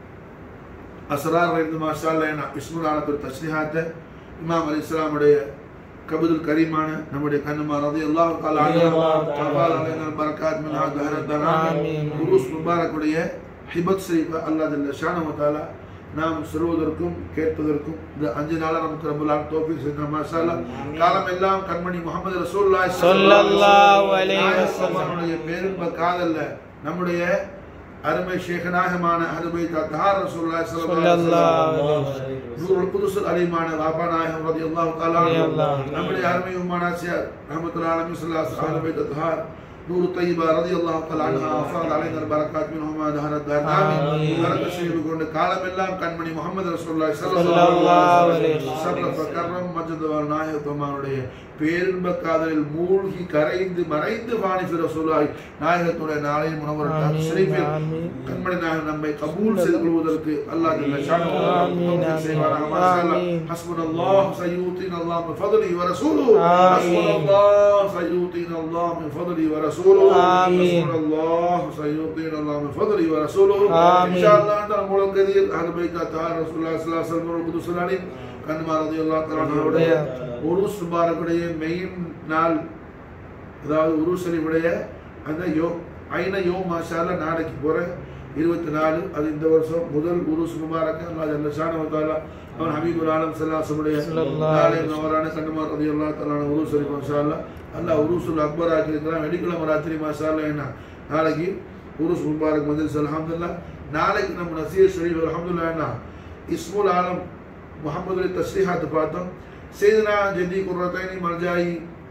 الأسرار رحمه ما شاء الله هنا اسم العالم التشريحات இமாம் அலி இஸ்லாமுடைய கபதுல் கரீமான நம்முடைய கண்ணுமா ரதி அல்லாஹ் தாலா ரலியல்லாஹு தஆலா. தபால் அலைனா பரக்காத் மின்ஹா தஹரத் ஆமீன். உருஸ் முபாரக்குடைய ஹிபத் ஷரீஃப் அல்லாஹ் ஜல்ல ஷானஹு வ தஆலா நாம் சொல்வதற்கும் கேட்பதற்கும் இந்த அஞ்சு நாளா நமக்கு ரபுல்லான் தோஃபிக் செய்த மாஷால்லா காலம் எல்லாம் கண்மணி முகமது ரசூலுல்லாஹி ஸல்லல்லாஹு அலைஹி வஸல்லம். நம்முடைய பேரின்ப காதல்ல நம்முடைய அருமை ஷேகநாயகமான அருமை தஹார் ரசூலுல்லாஹி ஸல்லல்லாஹு அலைஹி வஸல்லம் ஸல்லல்லாஹு அலைஹி வஸல்லம். நூறுல் குதுசுல் அலிமான வாபா நாயகம் ரலியல்லாஹு தஆலா அன்ஹு. ரலியல்லாஹு தஆலா. நம்முடைய அருமை உம்மானாசியார் ரஹ்மத்துல்லாஹி அலைஹி ஸல்லல்லாஹு அலைஹி பைத் தஹார் நூறு طيبة رضي الله تعالى عنها وفاض علينا البركات منهما دهر الدار آمين. آمين بركة செய்து கொண்டு காலமெல்லாம் கண்மணி முகமது ரசூலுல்லாஹி ஸல்லல்லாஹு அலைஹி வஸல்லம். ஷர்ரஃப கர்ரம் மஜ்து வல் நாயகத்துமானுடைய பேரின்ப காதலில் மூழ்கி கரைந்து மறைந்து வாணி ரசூலுல்லாஹி நாயகத்துடைய நாளை முனவர் ஆமீன், ஷரீஃபில் ஆமீன். கண்மணி நாயகம் நம்மை கபூல் செய்து கொள்வதற்கு அல்லாஹ் ஜல்ல ஷானஹு வ தஆலா ஆமீன், தௌஃபீக் ஆமீன். செய்வானாக. மா ஷா அல்லாஹ். ஆமீன். ஹஸ்புனல்லாஹு சய்யூத்தினா அல்லாஹ் மின் ஃபضله ورسوله ஆமீன். ஹஸ்புனல்லாஹு சய்யூத்தினா அல்லாஹ் மின் ஃபضله ورسوله ஆமீன். ஹஸ்புனல்லாஹு சய்யூத்தினா அல்லாஹ் மின் ஃபضله ورسوله ஆமீன். இன்ஷாஅல்லாஹ் அந்த நம்மளுக்கு கதிர் அஹ்ல பைத் தாஹர் ரசூலுல்லாஹி ஸல்லல்லாஹு அலைஹி வஸல்லம் குதுஸ் அலைஹி கண்மா ரலியல்லாஹு தஆலா அவருடைய உருஸ் முபாரக்குடைய மெயின் நாள் அதாவது உருசலிவுடைய அந்த யோ ஐன யோ மாஷால நாளைக்கு போற இருபத்தி நாலு அது இந்த வருஷம் முதல் உருஸ் முபாரக் அல்லாஹ் ஜல்ல ஷானஹு தஆலா அவன் ஹபீபுல் ஆலம் ஸல்லல்லாஹு ஸல்லல்லாஹு நாளை நவரான கண்ணுமா ரலியல்லாஹு தஆலா உருஸ் சரி மாஷா அல்லாஹ் அல்லாஹ் உருசுல் அக்பர் ஆக்கியிருக்கிறான் வெள்ளிக்கிழமை ராத்திரி மாஷா அல்லாஹ் என்ன நாளைக்கு உருஸ் முபாரக் மஜ்லிஸ் அல்ஹம்துலில்லாஹ் நாளைக்கு நம்ம நசீர் ஷரீஃப் அல்ஹம்துலில்லாஹ் என்ன இஸ்முல் ஆலம் முகமது தஸ்ரீஹாத் பார்த்தோம் செய்தனா ஜதி குர்ரத்தைனி மர்ஜாயி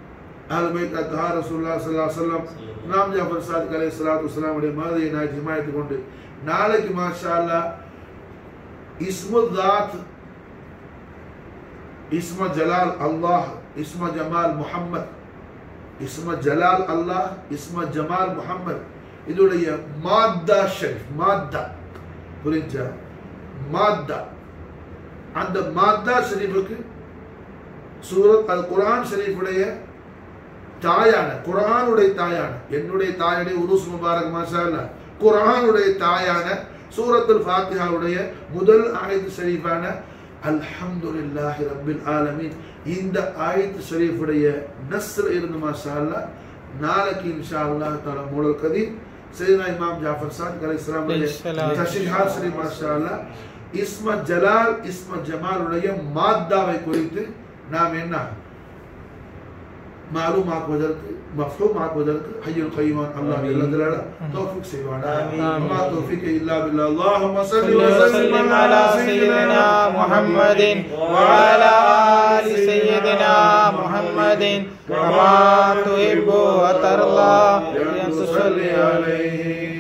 அஹ்ல பைத் அத்ஹார் ரசூலுல்லாஹ் ஸல்லல்லாஹு அலைஹி வஸல்லம் இமாம் ஜாஃபர் சாதிக் அலைஹி ஸலாத்து வஸலாம் உடைய மாதிரி நான் ஜமாயத்து கொண்டு நாளைக்கு மாஷா அல்லாஹ் இஸ்மு தாத் இஸ்ம ஜலால் அல்லாஹ் இஸ்ம ஜமால் முஹம்மத் இஸ்ம ஜலால் அல்லாஹ் இஸ்ம ஜமால் முஹம்மத் இதோடைய மாத்தா ஷரீஃப் மாத்தா புரிஞ்சா மாத்தா அந்த மாத்தா ஷரீஃபுக்கு சூரத் அது குர்ஆன் ஷரீஃபுடைய தாயான குர்ஆனுடைய தாயான என்னுடைய தாயுடைய உருஸ் முபாரக் மாஷா அல்லாஹ் குர்ஆனுடைய தாயான சூரத்துல் ஃபாத்திஹாவுடைய முதல் ஆயத்து ஷரீஃபான அல்ஹம்துலில்லாஹி ரப்பில் ஆலமீன் இந்த ஆயத்து ஷரீஃபுடைய நஸ்ல இருந்து மாஷா அல்லாஹ் நாளைக்கு இன்ஷா அல்லாஹ் தஆலா மூலல் கதீர் சையதுனா இமாம் ஜாஃபர் சாதிக் அலைஹிஸ்ஸலாம் அலைஹிஸ்ஸலாம். தஷ்ரீஹாத் ஷரீஃப் மாஷா அல்லாஹ் இஸ்ம ஜலால் இஸ்ம ஜமாலுடைய மாத்தாவை குறித்து நாம் என்ன மாலும் ஆக்குவதற்கு மஃபூம் ஆக்குவதற்கு ஹய்யுல் கய்யூம் அல்லாஹ் ஜல்ல ஜலால தௌஃபீக் செய்வானாக ஆமீன். வமா தௌஃபீக இல்லா பில்லாஹ் அல்லாஹும்ம ஸல்லி صل வஸல்லிம் وسلم அலா على سيدنا محمد وعلى آل سيدنا محمد كما تحب وترضى أن تصلي عليه